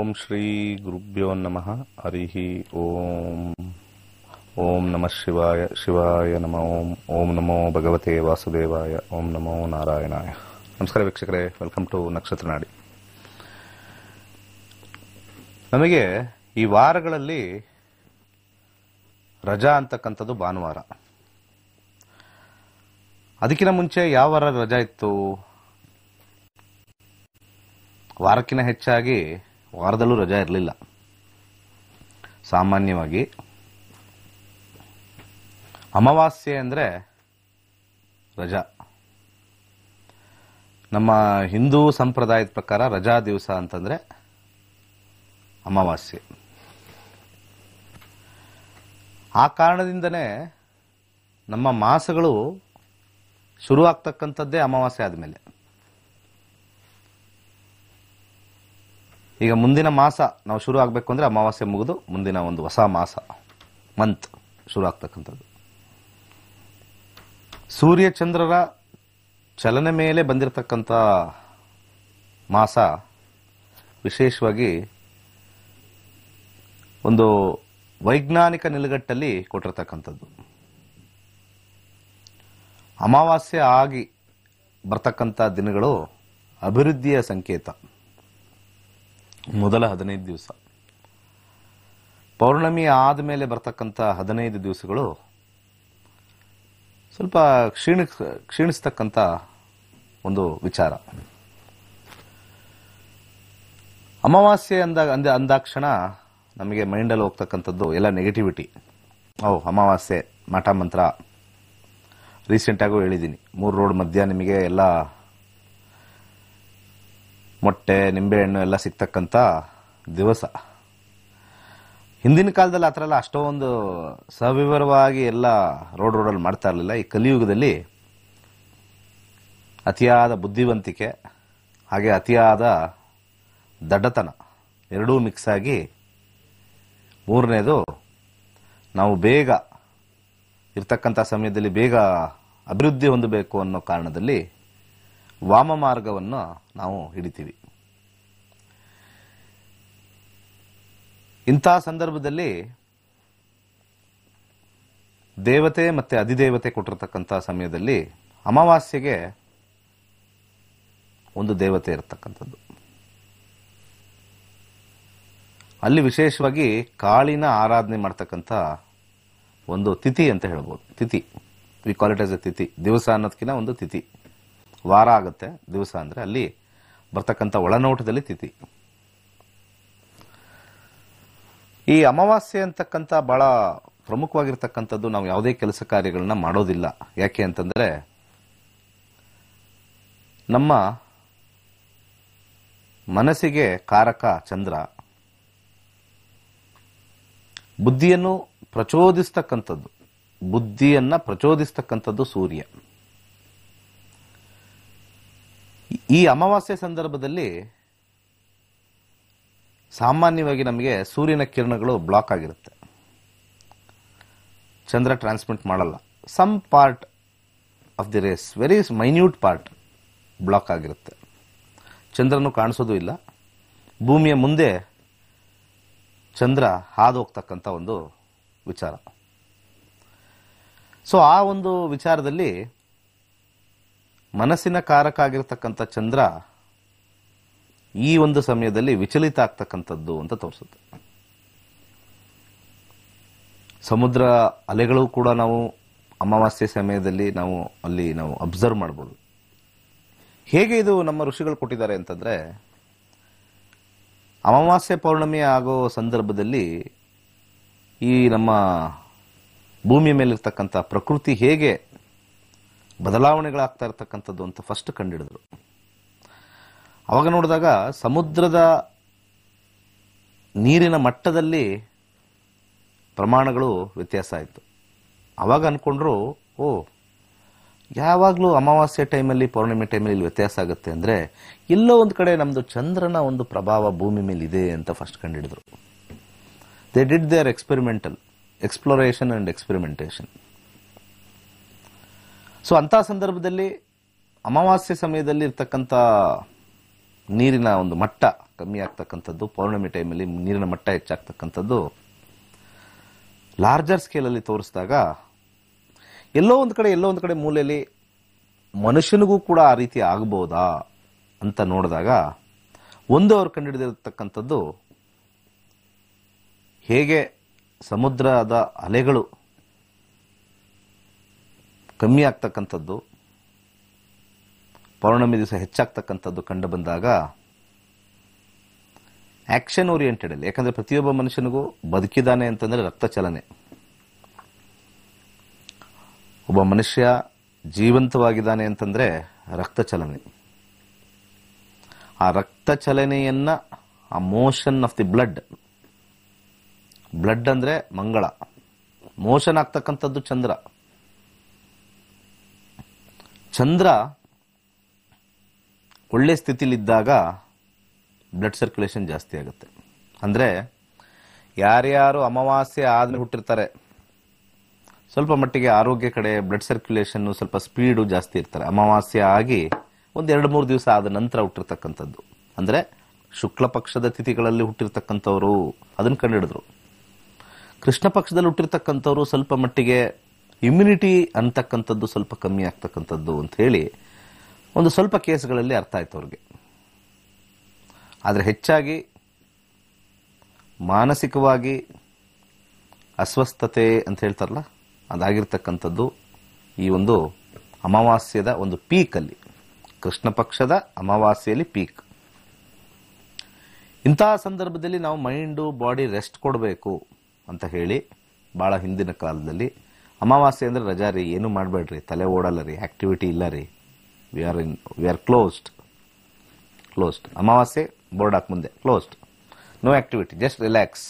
ಓಂ ಶ್ರೀ ಗುರುಭ್ಯೋ ನಮಃ ಹರಿ ಓಂ ಓಂ ನಮಃ ಶಿವಾಯ ಶಿವಾಯ ನಮಃ ಓಂ ಓಂ ನಮೋ ಭಗವತೆ ವಾಸುದೇವಾಯ ಓಂ ನಮೋ ನಾರಾಯಣಾಯ ನಮಸ್ಕಾರ ವೀಕ್ಷಕರೇ ವೆಲ್ಕಮ್ ಟು ನಕ್ಷತ್ರ ನಾಡಿ ನಮಗೆ ಈ ವಾರಗಳಲ್ಲಿ ರಜಾ ಅಂತಕ್ಕಂಥದ್ದು ಭಾನುವಾರ ಅದಕ್ಕಿಂತ ಮುಂಚೆ ಯಾವ ವಾರ ರಜಾ ಇತ್ತು ವಾರಕ್ಕಿಂತ ಹೆಚ್ಚಾಗಿ ವಾರದಲ್ಲೂ ರಜಾ ಇರಲಿಲ್ಲ ಸಾಮಾನ್ಯವಾಗಿ ಅಮಾವಾಸ್ಯೆ ಅಂದರೆ ರಜಾ ನಮ್ಮ ಹಿಂದೂ ಸಂಪ್ರದಾಯದ ಪ್ರಕಾರ ರಜಾ ದಿವಸ ಅಂತಂದ್ರೆ ಅಮಾವಾಸ್ಯೆ ಆ ಕಾರಣದಿಂದನೇ ನಮ್ಮ ಮಾಸಗಳು ಶುರು ಆಗ್ತಕ್ಕಂಥದ್ದೇ ಅಮಾವಾಸ್ಯೆ ಆದಮೇಲೆ ಈಗ ಮುಂದಿನ ಮಾಸ ನಾವು ಶುರು ಆಗಬೇಕು ಅಂದರೆ ಅಮಾವಾಸ್ಯೆ ಮುಗಿದು ಮುಂದಿನ ಒಂದು ಹೊಸ ಮಾಸ ಮಂತ್ ಶುರು ಆಗ್ತಕ್ಕಂಥದ್ದು ಸೂರ್ಯ ಚಂದ್ರರ ಚಲನೆ ಮೇಲೆ ಬಂದಿರತಕ್ಕಂಥ ಮಾಸ ವಿಶೇಷವಾಗಿ ಒಂದು ವೈಜ್ಞಾನಿಕ ನಿಲುಗಟ್ಟಲ್ಲಿ ಕೊಟ್ಟಿರ್ತಕ್ಕಂಥದ್ದು ಅಮಾವಾಸ್ಯೆ ಆಗಿ ಬರ್ತಕ್ಕಂಥ ದಿನಗಳು ಅಭಿವೃದ್ಧಿಯ ಸಂಕೇತ ಮೊದಲ ಹದಿನೈದು ದಿವಸ ಪೌರ್ಣಮಿ ಆದಮೇಲೆ ಬರ್ತಕ್ಕಂಥ ಹದಿನೈದು ದಿವಸಗಳು ಸ್ವಲ್ಪ ಕ್ಷೀಣ ಕ್ಷೀಣಿಸ್ತಕ್ಕಂಥ ಒಂದು ವಿಚಾರ ಅಮಾವಾಸ್ಯೆ ಅಂದಾಗ ಅಂದ ಅಂದಾಕ್ಷಣ ನಮಗೆ ಮೈಂಡಲ್ಲಿ ಹೋಗ್ತಕ್ಕಂಥದ್ದು ಎಲ್ಲ ನೆಗೆಟಿವಿಟಿ ಓ ಅಮಾವಾಸ್ಯೆ ಮಾಟ ಮಂತ್ರ ರೀಸೆಂಟಾಗೂ ಹೇಳಿದ್ದೀನಿ ಮೂರು ರೋಡ್ ಮಧ್ಯ ನಿಮಗೆ ಎಲ್ಲ ಮೊಟ್ಟೆ ನಿಂಬೆಹಣ್ಣು ಎಲ್ಲ ಸಿಗ್ತಕ್ಕಂಥ ದಿವಸ ಹಿಂದಿನ ಕಾಲದಲ್ಲಿ ಆ ಥರ ಎಲ್ಲ ಅಷ್ಟೊಂದು ಸವಿವರವಾಗಿ ಎಲ್ಲ ರೋಡ್ ರೋಡಲ್ಲಿ ಮಾಡ್ತಾ ಇರಲಿಲ್ಲ ಈ ಕಲಿಯುಗದಲ್ಲಿ ಅತಿಯಾದ ಬುದ್ಧಿವಂತಿಕೆ ಹಾಗೆ ಅತಿಯಾದ ದಡ್ಡತನ ಎರಡೂ ಮಿಕ್ಸ್ ಆಗಿ ಮೂರನೇದು ನಾವು ಬೇಗ ಇರ್ತಕ್ಕಂಥ ಸಮಯದಲ್ಲಿ ಬೇಗ ಅಭಿವೃದ್ಧಿ ಹೊಂದಬೇಕು ಅನ್ನೋ ಕಾರಣದಲ್ಲಿ ವಾಮ ಮಾರ್ಗವನ್ನು ನಾವು ಹಿಡಿತೀವಿ ಇಂಥ ಸಂದರ್ಭದಲ್ಲಿ ದೇವತೆ ಮತ್ತೆ ಅಧಿದೇವತೆ ಕೊಟ್ಟಿರ್ತಕ್ಕಂಥ ಸಮಯದಲ್ಲಿ ಅಮಾವಾಸ್ಯೆಗೆ ಒಂದು ದೇವತೆ ಇರತಕ್ಕಂಥದ್ದು ಅಲ್ಲಿ ವಿಶೇಷವಾಗಿ ಕಾಳಿನ ಆರಾಧನೆ ಮಾಡ್ತಕ್ಕಂಥ ಒಂದು ತಿಥಿ ಅಂತ ಹೇಳ್ಬೋದು ತಿಥಿ we call it as a ತಿಥಿ ದಿವಸ ಅನ್ನೋದಕ್ಕಿಂತ ಒಂದು ತಿಥಿ ವಾರ ಆಗುತ್ತೆ ದಿವಸ ಅಂದರೆ ಅಲ್ಲಿ ಬರ್ತಕ್ಕಂಥ ಒಳನೋಟದಲ್ಲಿ ತಿಥಿ ಈ ಅಮಾವಾಸ್ಯೆ ಅಂತಕ್ಕಂಥ ಬಹಳ ಪ್ರಮುಖವಾಗಿರ್ತಕ್ಕಂಥದ್ದು ನಾವು ಯಾವುದೇ ಕೆಲಸ ಕಾರ್ಯಗಳನ್ನ ಮಾಡೋದಿಲ್ಲ ಯಾಕೆ ಅಂತಂದ್ರೆ ನಮ್ಮ ಮನಸ್ಸಿಗೆ ಕಾರಕ ಚಂದ್ರ ಬುದ್ಧಿಯನ್ನು ಪ್ರಚೋದಿಸ್ತಕ್ಕಂಥದ್ದು ಬುದ್ಧಿಯನ್ನ ಪ್ರಚೋದಿಸ್ತಕ್ಕಂಥದ್ದು ಸೂರ್ಯ ಈ ಅಮಾವಾಸ್ಯೆ ಸಂದರ್ಭದಲ್ಲಿ ಸಾಮಾನ್ಯವಾಗಿ ನಮಗೆ ಸೂರ್ಯನ ಕಿರಣಗಳು ಬ್ಲಾಕ್ ಆಗಿರುತ್ತೆ ಚಂದ್ರ ಟ್ರಾನ್ಸ್ಮಿಟ್ ಮಾಡಲ್ಲ some part of the rays very minute part block ಆಗಿರುತ್ತೆ ಚಂದ್ರನು ಕಾಣಿಸೋದು ಇಲ್ಲ ಭೂಮಿಯ ಮುಂದೆ ಚಂದ್ರ ಹಾದು ಹೋಗ್ತಕ್ಕಂಥ ಒಂದು ವಿಚಾರ ಸೊ ಆ ಒಂದು ವಿಚಾರದಲ್ಲಿ ಮನಸ್ಸಿನ ಕಾರಕ ಆಗಿರ್ತಕ್ಕಂಥ ಚಂದ್ರ ಈ ಒಂದು ಸಮಯದಲ್ಲಿ ವಿಚಲಿತ ಆಗ್ತಕ್ಕಂಥದ್ದು ಅಂತ ತೋರಿಸುತ್ತೆ ಸಮುದ್ರ ಅಲೆಗಳು ಕೂಡ ನಾವು ಅಮಾವಾಸ್ಯೆ ಸಮಯದಲ್ಲಿ ನಾವು ಅಲ್ಲಿ ನಾವು ಅಬ್ಸರ್ವ್ ಮಾಡ್ಬೋದು ಹೇಗೆ ಇದು ನಮ್ಮ ಋಷಿಗಳು ಕೊಟ್ಟಿದ್ದಾರೆ ಅಂತಂದ್ರೆ ಅಮಾವಾಸ್ಯೆ ಪೌರ್ಣಮಿ ಆಗೋ ಸಂದರ್ಭದಲ್ಲಿ ಈ ನಮ್ಮ ಭೂಮಿಯ ಮೇಲಿರ್ತಕ್ಕಂಥ ಪ್ರಕೃತಿ ಹೇಗೆ ಬದಲಾವಣೆಗಳಾಗ್ತಾ ಇರ್ತಕ್ಕಂಥದ್ದು ಅಂತ ಫಸ್ಟ್ ಕಂಡಿಡಿದ್ರು ಅವಾಗ ನೋಡಿದಾಗ ಸಮುದ್ರದ ನೀರಿನ ಮಟ್ಟದಲ್ಲಿ ಪ್ರಮಾಣಗಳು ವ್ಯತ್ಯಾಸ ಆಯಿತು ಅವಾಗ ಅನ್ಕೊಂಡ್ರು ಓ ಯಾವಾಗಲೂ ಅಮಾವಾಸ್ಯೆ ಟೈಮಲ್ಲಿ ಪೌರ್ಣಿಮೆ ಟೈಮಲ್ಲಿ ಇಲ್ಲಿ ವ್ಯತ್ಯಾಸ ಆಗುತ್ತೆ ಅಂದರೆ ಎಲ್ಲೋ ಒಂದು ಕಡೆ ನಮ್ಮದು ಚಂದ್ರನ ಒಂದು ಪ್ರಭಾವ ಭೂಮಿ ಮೇಲೆ ಇದೆ ಅಂತ ಫಸ್ಟ್ ಕಂಡಿಡಿದ್ರು they did their experimental exploration and experimentation so ಅಂಥ ಸಂದರ್ಭದಲ್ಲಿ ಅಮಾವಾಸ್ಯೆ ಸಮಯದಲ್ಲಿ ಇರ್ತಕ್ಕಂಥ ನೀರಿನ ಒಂದು ಮಟ್ಟ ಕಮ್ಮಿ ಆಗ್ತಕ್ಕಂಥದ್ದು ಪೌರ್ಣಮಿ ಟೈಮಲ್ಲಿ ನೀರಿನ ಮಟ್ಟ ಹೆಚ್ಚಾಗ್ತಕ್ಕಂಥದ್ದು ಲಾರ್ಜರ್ ಸ್ಕೇಲಲ್ಲಿ ತೋರಿಸಿದಾಗ ಎಲ್ಲೋ ಒಂದು ಕಡೆ ಎಲ್ಲೋ ಒಂದು ಕಡೆ ಮೂಲೆಯಲ್ಲಿ ಮನುಷ್ಯನಿಗೂ ಕೂಡ ಆ ರೀತಿ ಆಗ್ಬೋದಾ ಅಂತ ನೋಡಿದಾಗ ಒಂದು ಅವ್ರು ಕಂಡುಹಿಡಿದಿರತಕ್ಕಂಥದ್ದು ಹೇಗೆ ಸಮುದ್ರದ ಅಲೆಗಳು ಕಮ್ಮಿ ಆಗ್ತಕ್ಕಂಥದ್ದು ಪೌರ್ಣಮಿ ದಿವಸ ಹೆಚ್ಚಾಗ್ತಕ್ಕಂಥದ್ದು ಕಂಡು ಬಂದಾಗ ಆಕ್ಷನ್ ಓರಿಯೆಂಟೆಡ್ ಅಲ್ಲಿ ಯಾಕಂದ್ರೆ ಪ್ರತಿಯೊಬ್ಬ ಮನುಷ್ಯನಿಗೂ ಬದುಕಿದಾನೆ ಅಂತಂದ್ರೆ ರಕ್ತ ಚಲನೆ ಒಬ್ಬ ಮನುಷ್ಯ ಜೀವಂತವಾಗಿದ್ದಾನೆ ಅಂತಂದ್ರೆ ರಕ್ತ ಚಲನೆ ಆ ರಕ್ತ ಚಲನೆಯನ್ನ ಆ motion of the blood blood ಅಂದ್ರೆ ಮಂಗಳ ಮೋಷನ್ ಆಗ್ತಕ್ಕಂಥದ್ದು ಚಂದ್ರ ಚಂದ್ರ ಒಳ್ಳೆ ಸ್ಥಿತಿಲಿದ್ದಾಗ ಬ್ಲಡ್ ಸರ್ಕ್ಯುಲೇಷನ್ ಜಾಸ್ತಿ ಆಗುತ್ತೆ ಅಂದ್ರೆ ಯಾರ್ಯಾರು ಅಮಾವಾಸ್ಯೆ ಆದ್ಮೇಲೆ ಹುಟ್ಟಿರ್ತಾರೆ ಸ್ವಲ್ಪ ಮಟ್ಟಿಗೆ ಆರೋಗ್ಯ ಕಡೆ ಬ್ಲಡ್ ಸರ್ಕ್ಯುಲೇಷನ್ ಸ್ವಲ್ಪ ಸ್ಪೀಡು ಜಾಸ್ತಿ ಇರ್ತಾರೆ ಅಮಾವಾಸ್ಯೆ ಆಗಿ ಒಂದ್ ಎರಡು ಮೂರು ದಿವಸ ಆದ ನಂತರ ಹುಟ್ಟಿರ್ತಕ್ಕಂಥದ್ದು ಅಂದ್ರೆ ಶುಕ್ಲ ಪಕ್ಷದ ತಿಥಿಗಳಲ್ಲಿ ಹುಟ್ಟಿರ್ತಕ್ಕಂಥವ್ರು ಅದನ್ನ ಕಂಡುಹಿಡಿದ್ರು ಕೃಷ್ಣ ಪಕ್ಷದಲ್ಲಿ ಹುಟ್ಟಿರ್ತಕ್ಕಂಥವ್ರು ಸ್ವಲ್ಪ ಮಟ್ಟಿಗೆ ಇಮ್ಯುನಿಟಿ ಅಂತಕ್ಕಂಥದ್ದು ಸ್ವಲ್ಪ ಕಮ್ಮಿ ಆಗ್ತಕ್ಕಂಥದ್ದು ಅಂತ ಹೇಳಿ ಒಂದು ಸ್ವಲ್ಪ ಕೇಸ್ಗಳಲ್ಲಿ ಅರ್ಥ ಆಯ್ತು ಅವ್ರಿಗೆ ಆದರೆ ಹೆಚ್ಚಾಗಿ ಮಾನಸಿಕವಾಗಿ ಅಸ್ವಸ್ಥತೆ ಅಂತ ಹೇಳ್ತಾರಲ್ಲ ಅದಾಗಿರ್ತಕ್ಕಂಥದ್ದು ಈ ಒಂದು ಅಮಾವಾಸ್ಯದ ಒಂದು ಪೀಕಲ್ಲಿ ಕೃಷ್ಣ ಪಕ್ಷದ ಅಮಾವಾಸ್ಯೆಯಲ್ಲಿ ಪೀಕ್ ಇಂತಹ ಸಂದರ್ಭದಲ್ಲಿ ನಾವು ಮೈಂಡು ಬಾಡಿ ರೆಸ್ಟ್ ಕೊಡಬೇಕು ಅಂತ ಹೇಳಿ ಭಾಳ ಹಿಂದಿನ ಕಾಲದಲ್ಲಿ ಅಮಾವಾಸ್ಯೆ ಅಂದರೆ ರಜಾ ರೀ ಏನು ಮಾಡಬೇಡ್ರಿ ತಲೆ ಓಡಲ್ಲ ರೀ ಆಕ್ಟಿವಿಟಿ ಇಲ್ಲ ರೀ we are in we are closed closed ಅಮಾವಾಸ್ಯೆ ಬೋರ್ಡ್ ಹಾಕ್ ಮುಂದೆ closed no activity just relax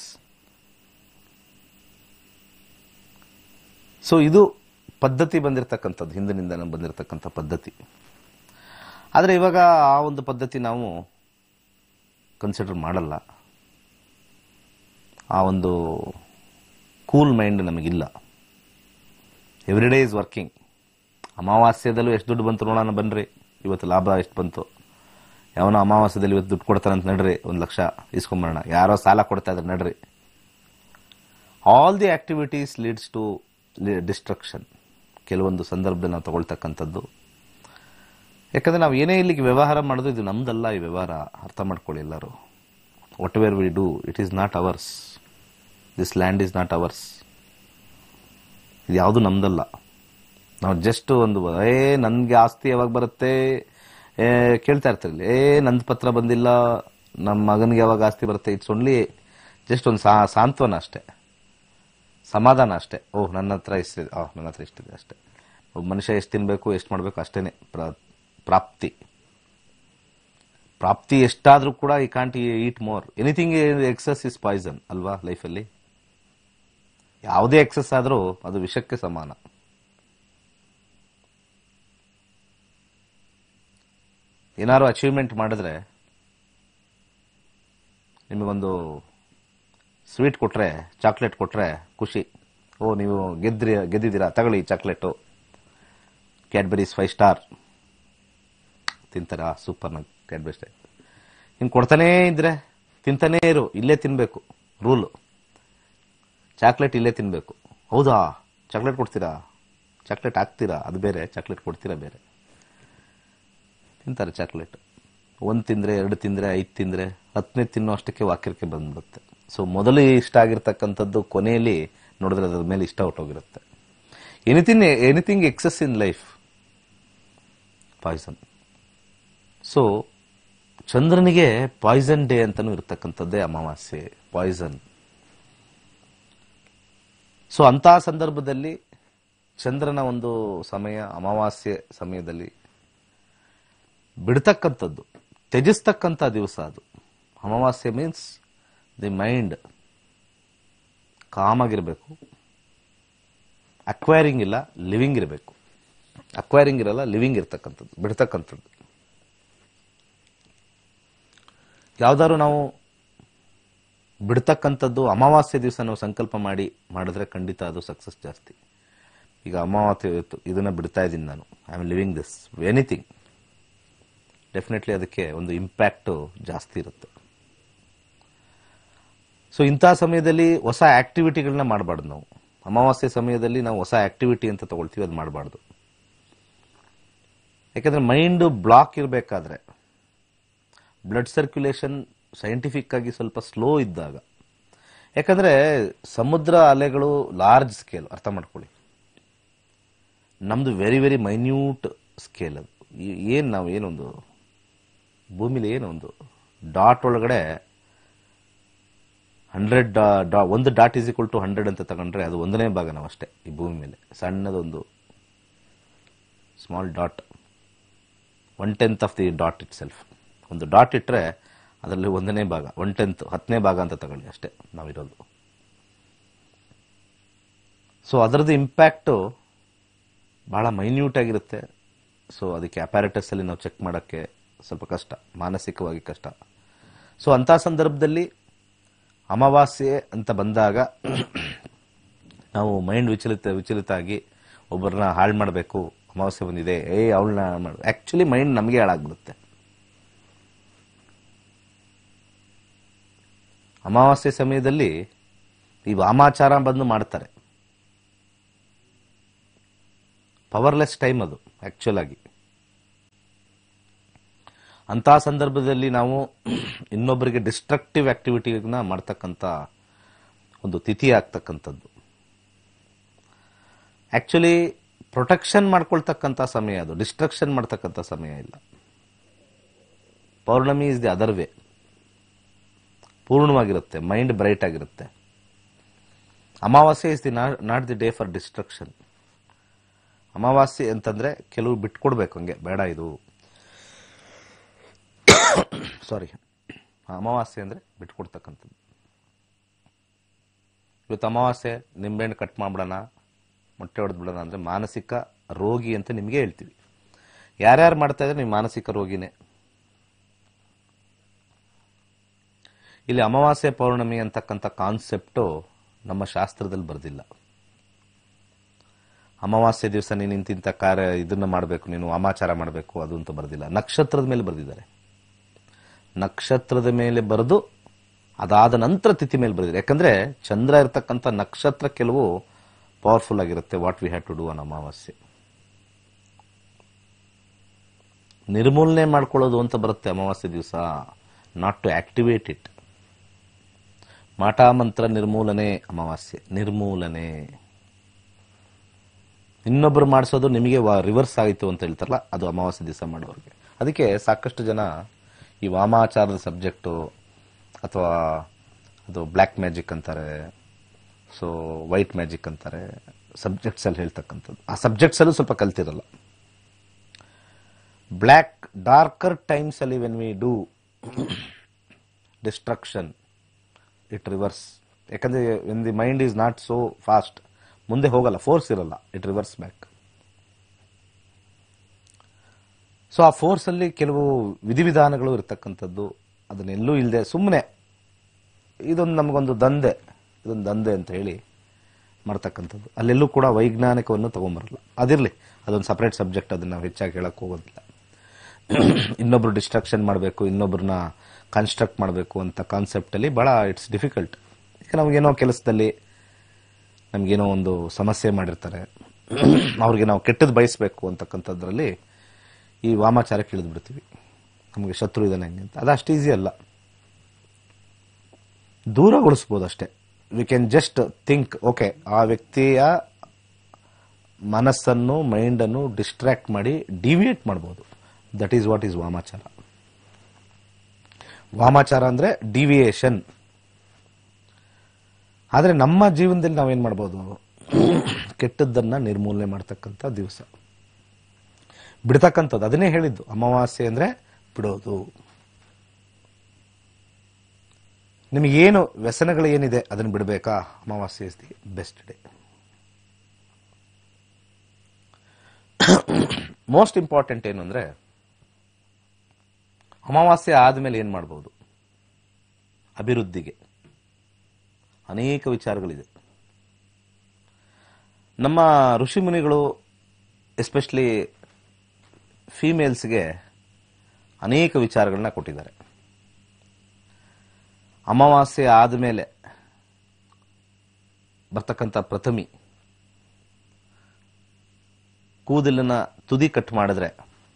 so ಇದು ಪದ್ಧತಿ ಬಂದಿರತಕ್ಕಂಥದ್ದು ಹಿಂದಿನಿಂದ ಬಂದಿರತಕ್ಕಂಥ ಪದ್ಧತಿ ಆದರೆ ಇವಾಗ ಆ ಒಂದು ಪದ್ಧತಿ ನಾವು ಕನ್ಸಿಡರ್ ಮಾಡಲ್ಲ ಆ ಒಂದು ಕೂಲ್ ಮೈಂಡ್ ನಮಗಿಲ್ಲ ಎವ್ರಿ ಡೇ ಇಸ್ ವರ್ಕಿಂಗ್ ಅಮಾವಾಸ್ಯದಲ್ಲೂ ಎಷ್ಟು ದುಡ್ಡು ಬಂತು ನೋಡೋಣ ಬನ್ರಿ ಇವತ್ತು ಲಾಭ ಎಷ್ಟು ಬಂತು ಯಾವನೋ ಅಮಾವಾಸ್ಯದಲ್ಲಿ ಇವತ್ತು ದುಡ್ಡು ಕೊಡ್ತಾರಂತ ನಡ್ರಿ ಒಂದು ಲಕ್ಷ ಇಸ್ಕೊಂಬರೋಣ ಯಾರೋ ಸಾಲ ಕೊಡ್ತಾ ಇದ್ರೆ ನಡ್ರಿ all the activities leads to destruction ಕೆಲವೊಂದು ಸಂದರ್ಭದಲ್ಲಿ ನಾವು ತಗೊಳ್ತಕ್ಕಂಥದ್ದು ಯಾಕಂದ್ರೆ ನಾವು ಏನೇ ಇಲ್ಲಿಗೆ ವ್ಯವಹಾರ ಮಾಡೋದು ಇದು ನಮ್ದಲ್ಲ ಈ ವ್ಯವಹಾರ ಅರ್ಥ ಮಾಡ್ಕೊಳ್ಳಿ ಎಲ್ಲರೂ whatever we do it is not ours this land is not ours ಇದು ಯಾವುದು ನಮ್ದಲ್ಲ ನಾವು ಜಸ್ಟ್ ಒಂದು ಏ ನನಗೆ ಆಸ್ತಿ ಯಾವಾಗ ಬರುತ್ತೆ ಏ ಕೇಳ್ತಾ ಇರ್ತಿರ್ಲಿ ಏ ನಂದು ಪತ್ರ ಬಂದಿಲ್ಲ ನಮ್ಮ ಮಗನಿಗೆ ಯಾವಾಗ ಆಸ್ತಿ ಬರುತ್ತೆ ಇಟ್ಸ್ ಓನ್ಲಿ ಜಸ್ಟ್ ಒಂದು ಸಾ ಸಾಂತ್ವನ ಅಷ್ಟೇ ಸಮಾಧಾನ ಅಷ್ಟೇ ಓಹ್ ನನ್ನ ಹತ್ರ ಎಷ್ಟಿದೆ ಓಹ್ ನನ್ನ ಹತ್ರ ಎಷ್ಟಿದೆ ಅಷ್ಟೇ ಒಬ್ಬ ಮನುಷ್ಯ ಎಷ್ಟು ತಿನ್ಬೇಕು ಎಷ್ಟು ಮಾಡಬೇಕು ಅಷ್ಟೇನೆ ಪ್ರ- ಪ್ರಾಪ್ತಿ ಪ್ರಾಪ್ತಿ ಎಷ್ಟಾದ್ರೂ ಕೂಡ ಈ can't eat more anything excess is poison ಅಲ್ವಾ ಲೈಫಲ್ಲಿ ಯಾವುದೇ ಎಕ್ಸಸ್ ಆದರೂ ಅದು ವಿಷಕ್ಕೆ ಸಮಾನ ಏನಾದ್ರು ಅಚೀವ್ಮೆಂಟ್ ಮಾಡಿದ್ರೆ ನಿಮಗೊಂದು ಸ್ವೀಟ್ ಕೊಟ್ರೆ ಚಾಕ್ಲೇಟ್ ಕೊಟ್ರೆ ಖುಷಿ ಓ ನೀವು ಗೆದ್ರಿ ಗೆದ್ದಿದ್ದೀರಾ ತಗೊಳ್ಳಿ ಚಾಕ್ಲೇಟು ಕ್ಯಾಡ್ಬರೀಸ್ ಫೈವ್ ಸ್ಟಾರ್ ತಿಂತಾರ ಸೂಪರ್ ನಂಗೆ ಕ್ಯಾಡ್ಬರಿ ಸ್ಟಾರ್ ಹಿಂಗೆ ಕೊಡ್ತಾನೇ ಇದ್ರೆ ತಿಂತಾನೇ ಇರು ಇಲ್ಲೇ ತಿನ್ನಬೇಕು ರೂಲು ಚಾಕ್ಲೇಟ್ ಇಲ್ಲೇ ತಿನ್ನಬೇಕು ಹೌದಾ ಚಾಕ್ಲೇಟ್ ಕೊಡ್ತೀರಾ ಚಾಕ್ಲೇಟ್ ಹಾಕ್ತೀರಾ ಅದು ಬೇರೆ ಚಾಕ್ಲೇಟ್ ಕೊಡ್ತೀರಾ ಬೇರೆ ತಿಂತಾರೆ ಚಾಕ್ಲೇಟ್ ಒಂದು ತಿಂದರೆ ಎರಡು ತಿಂದರೆ ಐದು ತಿಂದರೆ ಹತ್ತನೇ ತಿನ್ನೋ ಅಷ್ಟಕ್ಕೆ ವಾಕ್ಯಕ್ಕೆ ಬಂದ್ಬಿಡುತ್ತೆ ಸೊ ಮೊದಲು ಇಷ್ಟ ಆಗಿರ್ತಕ್ಕಂಥದ್ದು ಕೊನೆಯಲ್ಲಿ ನೋಡಿದ್ರೆ ಅದ್ರ ಮೇಲೆ ಇಷ್ಟ ಹೊಟ್ಟೋಗಿರುತ್ತೆ anything anything excess in life poison so ಚಂದ್ರನಿಗೆ ಪಾಯ್ಸನ್ ಡೇ ಅಂತಲೂ ಇರತಕ್ಕಂಥದ್ದೇ ಅಮಾವಾಸ್ಯೆ ಪಾಯ್ಸನ್ ಸೊ ಅಂತಹ ಸಂದರ್ಭದಲ್ಲಿ ಚಂದ್ರನ ಒಂದು ಸಮಯ ಅಮಾವಾಸ್ಯೆ ಸಮಯದಲ್ಲಿ ಬಿಡ್ತಕ್ಕಂಥದ್ದು ತ್ಯಜಿಸ್ತಕ್ಕಂಥ ದಿವಸ ಅದು ಅಮಾವಾಸ್ಯೆ ಮೀನ್ಸ್ ದಿ ಮೈಂಡ್ ಕಾಮಾಗಿರಬೇಕು ಅಕ್ವೈರಿಂಗ್ ಇಲ್ಲ ಲಿವಿಂಗ್ ಇರಬೇಕು ಅಕ್ವೈರಿಂಗ್ ಇರಲ್ಲ ಲಿವಿಂಗ್ ಇರ್ತಕ್ಕಂಥದ್ದು ಬಿಡ್ತಕ್ಕಂಥದ್ದು ಯಾವ್ದಾದ್ರು ನಾವು ಬಿಡ್ತಕ್ಕಂಥದ್ದು ಅಮಾವಾಸ್ಯೆ ದಿವಸ ನಾವು ಸಂಕಲ್ಪ ಮಾಡಿ ಮಾಡಿದ್ರೆ ಖಂಡಿತ ಅದು ಸಕ್ಸಸ್ ಜಾಸ್ತಿ ಈಗ ಅಮಾವಾಸ್ಯೆ ಇವತ್ತು ಇದನ್ನ ಬಿಡ್ತಾ ಇದ್ದೀನಿ ನಾನು I am living this anything definitely ಅದಕ್ಕೆ ಒಂದು ಇಂಪ್ಯಾಕ್ಟು ಜಾಸ್ತಿ ಇರುತ್ತೆ ಸೊ ಇಂಥ ಸಮಯದಲ್ಲಿ ಹೊಸ ಆಕ್ಟಿವಿಟಿಗಳನ್ನ ಮಾಡಬಾರ್ದು ನಾವು ಅಮಾವಾಸ್ಯೆ ಸಮಯದಲ್ಲಿ ನಾವು ಹೊಸ ಆಕ್ಟಿವಿಟಿ ಅಂತ ತಗೊಳ್ತೀವಿ ಅದು ಮಾಡಬಾರ್ದು ಯಾಕಂದ್ರೆ ಮೈಂಡ್ ಬ್ಲಾಕ್ ಇರಬೇಕಾದ್ರೆ ಬ್ಲಡ್ ಸರ್ಕ್ಯುಲೇಷನ್ ಸೈಂಟಿಫಿಕ್ ಆಗಿ ಸ್ವಲ್ಪ ಸ್ಲೋ ಇದ್ದಾಗ ಯಾಕಂದ್ರೆ ಸಮುದ್ರ ಅಲೆಗಳು ಲಾರ್ಜ್ ಸ್ಕೇಲ್ ಅರ್ಥ ಮಾಡ್ಕೊಳ್ಳಿ ನಮ್ದು ವೆರಿ ವೆರಿ ಮೈನ್ಯೂಟ್ ಸ್ಕೇಲ್ ಅದು ಈ- ಏನ್ ನಾವು ಏನೊಂದು ಭೂಮಿಲಿ ಏನೊಂದು ಡಾಟ್ ಒಳಗಡೆ ಹಂಡ್ರೆಡ್ ಡಾ ಒಂದು dot is equal to hundred ಅಂತ ತಗೊಂಡ್ರೆ ಅದು ಒಂದನೇ ಭಾಗ ನಾವು ಅಷ್ಟೇ ಈ ಭೂಮಿ ಮೇಲೆ ಸಣ್ಣದೊಂದು small dot one tenth of the dot itself ಒಂದು ಡಾಟ್ ಇಟ್ಟರೆ ಅದರಲ್ಲಿ ಒಂದನೇ ಭಾಗ ಒನ್ ಟೆಂತ್ ಹತ್ತನೇ ಭಾಗ ಅಂತ ತಗೊಳ್ಳಿ ಅಷ್ಟೇ ನಾವಿರೋದು ಸೊ ಅದರದ್ದು ಇಂಪ್ಯಾಕ್ಟು ಭಾಳ ಮೈನ್ಯೂಟ್ ಆಗಿರುತ್ತೆ ಸೊ ಅದಕ್ಕೆ apparatus ಅಲ್ಲಿ ನಾವು ಚೆಕ್ ಮಾಡೋಕ್ಕೆ ಸ್ವಲ್ಪ ಕಷ್ಟ ಮಾನಸಿಕವಾಗಿ ಕಷ್ಟ ಸೊ ಅಂಥ ಸಂದರ್ಭದಲ್ಲಿ ಅಮಾವಾಸ್ಯೆ ಅಂತ ಬಂದಾಗ ನಾವು ಮೈಂಡ್ ವಿಚಲಿತ ವಿಚಲಿತ ಆಗಿ ಒಬ್ಬರನ್ನ ಹಾಳು ಮಾಡಬೇಕು ಅಮಾವಾಸ್ಯೆ ಬಂದಿದೆ ಏ ಅವಳನ್ನ ಮಾಡು ಆ್ಯಕ್ಚುಲಿ ಮೈಂಡ್ ನಮಗೆ ಹಾಳಾಗ್ಬಿಡುತ್ತೆ ಅಮಾವಾಸ್ಯೆ ಸಮಯದಲ್ಲಿ ಈ ವಾಮಾಚಾರ ಬಂದು ಮಾಡ್ತಾರೆ ಪವರ್ಲೆಸ್ ಟೈಮ್ ಅದು ಆಕ್ಚುಲ್ ಆಗಿ ಅಂತಹ ಸಂದರ್ಭದಲ್ಲಿ ನಾವು ಇನ್ನೊಬ್ಬರಿಗೆ ಡಿಸ್ಟ್ರಕ್ಟಿವ್ ಆಕ್ಟಿವಿಟಿನ ಮಾಡ್ತಕ್ಕಂಥ ಒಂದು ತಿಥಿ ಆಗ್ತಕ್ಕಂಥದ್ದು ಆಕ್ಚುಲಿ ಪ್ರೊಟೆಕ್ಷನ್ ಮಾಡ್ಕೊಳ್ತಕ್ಕಂಥ ಸಮಯ ಅದು ಡಿಸ್ಟ್ರಕ್ಷನ್ ಮಾಡ್ತಕ್ಕಂಥ ಸಮಯ ಇಲ್ಲ ಪೌರ್ಣಮಿ ಇಸ್ ದಿ ಅದರ್ ವೇ ಪೂರ್ಣವಾಗಿರುತ್ತೆ ಮೈಂಡ್ ಬ್ರೈಟ್ ಆಗಿರುತ್ತೆ ಅಮಾವಾಸ್ಯೆ is the not the day for destruction ಅಮಾವಾಸ್ಯೆ ಅಂತಂದ್ರೆ ಕೆಲವು ಬಿಟ್ಕೊಡ್ಬೇಕು ಹಂಗೆ ಬೇಡ ಇದು ಸಾರಿ ಅಮಾವಾಸ್ಯೆ ಅಂದ್ರೆ ಬಿಟ್ಕೊಡ್ತಕ್ಕಂಥದ್ದು ಇವತ್ತು ಅಮಾವಾಸ್ಯೆ ನಿಂಬೆಹಣ್ಣು ಕಟ್ ಮಾಡ್ಬಿಡೋಣ ಮೊಟ್ಟೆ ಹೊಡೆದ್ಬಿಡೋಣ ಅಂದ್ರೆ ಮಾನಸಿಕ ರೋಗಿ ಅಂತ ನಿಮಗೆ ಹೇಳ್ತೀವಿ ಯಾರ್ಯಾರು ಮಾಡ್ತಾ ಇದ್ರೆ ನೀವು ಮಾನಸಿಕ ರೋಗಿನೇ ಇಲ್ಲಿ ಅಮಾವಾಸ್ಯೆ ಪೌರ್ಣಮಿ ಅಂತಕ್ಕಂಥ ಕಾನ್ಸೆಪ್ಟು ನಮ್ಮ ಶಾಸ್ತ್ರದಲ್ಲಿ ಬರೆದಿಲ್ಲ ಅಮಾವಾಸ್ಯೆ ದಿವಸ ನೀನು ಇಂತಿಂಥ ಕಾರ್ಯ ಇದನ್ನ ಮಾಡಬೇಕು ನೀನು ವಾಮಾಚಾರ ಮಾಡಬೇಕು ಅದು ಅಂತ ಬರೆದಿಲ್ಲ ನಕ್ಷತ್ರದ ಮೇಲೆ ಬರೆದಿದ್ದಾರೆ ನಕ್ಷತ್ರದ ಮೇಲೆ ಬರೆದು ಅದಾದ ನಂತರ ತಿಥಿ ಮೇಲೆ ಬರೆದಿದ್ದಾರೆ ಯಾಕಂದ್ರೆ ಚಂದ್ರ ಇರತಕ್ಕಂಥ ನಕ್ಷತ್ರ ಕೆಲವು ಪವರ್ಫುಲ್ ಆಗಿರುತ್ತೆ what we have to do on ಅಮಾವಾಸ್ಯೆ ನಿರ್ಮೂಲನೆ ಮಾಡ್ಕೊಳ್ಳೋದು ಅಂತ ಬರುತ್ತೆ ಅಮಾವಾಸ್ಯೆ ದಿವಸ ನಾಟ್ ಟು ಆಕ್ಟಿವೇಟ್ ಇಟ್ ಮಾಟಾಮಂತ್ರ ನಿರ್ಮೂಲನೆ ಅಮಾವಾಸ್ಯೆ ನಿರ್ಮೂಲನೆ ಇನ್ನೊಬ್ರು ಮಾಡಿಸೋದು ನಿಮಗೆ ರಿವರ್ಸ್ ಆಯಿತು ಅಂತ ಹೇಳ್ತಾರಲ್ಲ ಅದು ಅಮಾವಾಸ್ಯೆ ದಿವಸ ಮಾಡೋರಿಗೆ ಅದಕ್ಕೆ ಸಾಕಷ್ಟು ಜನ ಈ ವಾಮಾಚಾರದ ಸಬ್ಜೆಕ್ಟು ಅಥವಾ ಅದು ಬ್ಲ್ಯಾಕ್ ಮ್ಯಾಜಿಕ್ ಅಂತಾರೆ ಸೊ ವೈಟ್ ಮ್ಯಾಜಿಕ್ ಅಂತಾರೆ ಸಬ್ಜೆಕ್ಟ್ಸ್ ಅಲ್ಲಿ ಹೇಳ್ತಕ್ಕಂಥದ್ದು ಆ ಸಬ್ಜೆಕ್ಟ್ಸ್ ಅಲ್ಲೂ ಸ್ವಲ್ಪ ಕಲ್ತಿರಲ್ಲ ಬ್ಲ್ಯಾಕ್ ಡಾರ್ಕರ್ ಟೈಮ್ಸ್ ಅಲ್ಲಿ when we do destruction it reverse ಯಾಕಂದ್ರೆ when the mind is not so fast ಮುಂದೆ ಹೋಗಲ್ಲ ಫೋರ್ಸ್ ಇರಲ್ಲ ಇಟ್ ರಿವರ್ಸ್ ಬ್ಯಾಕ್ ಸೊ ಆ ಫೋರ್ಸ್ ಅಲ್ಲಿ ಕೆಲವು ವಿಧಿವಿಧಾನಗಳು ಇರತಕ್ಕಂಥದ್ದು ಅದನ್ನೆಲ್ಲೂ ಇಲ್ಲದೆ ಸುಮ್ಮನೆ ಇದೊಂದು ನಮಗೊಂದು ದಂಧೆ ಇದೊಂದು ದಂಧೆ ಅಂತ ಹೇಳಿ ಮಾಡ್ತಕ್ಕಂಥದ್ದು ಅಲ್ಲೆಲ್ಲೂ ಕೂಡ ವೈಜ್ಞಾನಿಕವನ್ನು ತಗೊಂಬರಲ್ಲ ಅದಿರಲಿ ಅದೊಂದು ಸಪ್ರೇಟ್ ಸಬ್ಜೆಕ್ಟ್ ಅದನ್ನ ನಾವು ಹೆಚ್ಚಾಗಿ ಹೇಳಕ್ ಹೋಗೋದಿಲ್ಲ ಇನ್ನೊಬ್ರು ಡಿಸ್ಟ್ರಕ್ಷನ್ ಮಾಡಬೇಕು ಇನ್ನೊಬ್ರನ್ನ ಕನ್ಸ್ಟ್ರಕ್ಟ್ ಮಾಡಬೇಕು ಅಂತ ಕಾನ್ಸೆಪ್ಟಲ್ಲಿ ಭಾಳ ಇಟ್ಸ್ ಡಿಫಿಕಲ್ಟ್ ಈಗ ನಮಗೇನೋ ಕೆಲಸದಲ್ಲಿ ನಮಗೇನೋ ಒಂದು ಸಮಸ್ಯೆ ಮಾಡಿರ್ತಾರೆ ಅವ್ರಿಗೆ ನಾವು ಕೆಟ್ಟದ್ದು ಬಯಸಬೇಕು ಅಂತಕ್ಕಂಥದ್ರಲ್ಲಿ ಈ ವಾಮಾಚಾರಕ್ಕೆ ಇಳಿದು ಬಿಡ್ತೀವಿ ನಮಗೆ ಶತ್ರು ಇದ್ದಾನೆ ಹಂಗೆ ಅಂತ ಅದು ಅಷ್ಟು ಈಸಿ ಅಲ್ಲ ದೂರಗೊಳಿಸ್ಬೋದು ಅಷ್ಟೇ we can just think okay ಆ ವ್ಯಕ್ತಿಯ ಮನಸ್ಸನ್ನು ಮೈಂಡನ್ನು ಡಿಸ್ಟ್ರಾಕ್ಟ್ ಮಾಡಿ ಡಿವಿಯೇಟ್ ಮಾಡ್ಬೋದು ದಟ್ ಈಸ್ ವಾಟ್ ಈಸ್ ವಾಮಾಚಾರ ವಾಮಾಚಾರ ಅಂದ್ರೆ ಡಿವಿಯೇಷನ್ ಆದರೆ ನಮ್ಮ ಜೀವನದಲ್ಲಿ ನಾವೇನ್ ಮಾಡ್ಬೋದು ಕೆಟ್ಟದ್ದನ್ನ ನಿರ್ಮೂಲನೆ ಮಾಡ್ತಕ್ಕಂಥ ದಿವಸ ಬಿಡ್ತಕ್ಕಂಥದ್ದು ಅದನ್ನೇ ಹೇಳಿದ್ದು ಅಮಾವಾಸ್ಯೆ ಅಂದ್ರೆ ಬಿಡೋದು ನಿಮಗೇನು ವ್ಯಸನಗಳು ಏನಿದೆ ಅದನ್ನು ಬಿಡಬೇಕಾ ಅಮಾವಾಸ್ಯೆ is the best day most important ಏನು ಅಂದ್ರೆ ಅಮಾವಾಸ್ಯೆ ಆದಮೇಲೆ ಏನು ಮಾಡ್ಬೋದು ಅಭಿವೃದ್ಧಿಗೆ ಅನೇಕ ವಿಚಾರಗಳಿದೆ ನಮ್ಮ ಋಷಿ ಮುನಿಗಳು ಎಸ್ಪೆಷಲಿ ಫೀಮೇಲ್ಸ್ಗೆ ಅನೇಕ ವಿಚಾರಗಳನ್ನ ಕೊಟ್ಟಿದ್ದಾರೆ ಅಮಾವಾಸ್ಯೆ ಆದಮೇಲೆ ಬರ್ತಕ್ಕಂಥ ಪ್ರಥಮಿ ಕೂದಲಿನ ತುದಿ ಕಟ್ ಮಾಡಿದ್ರೆ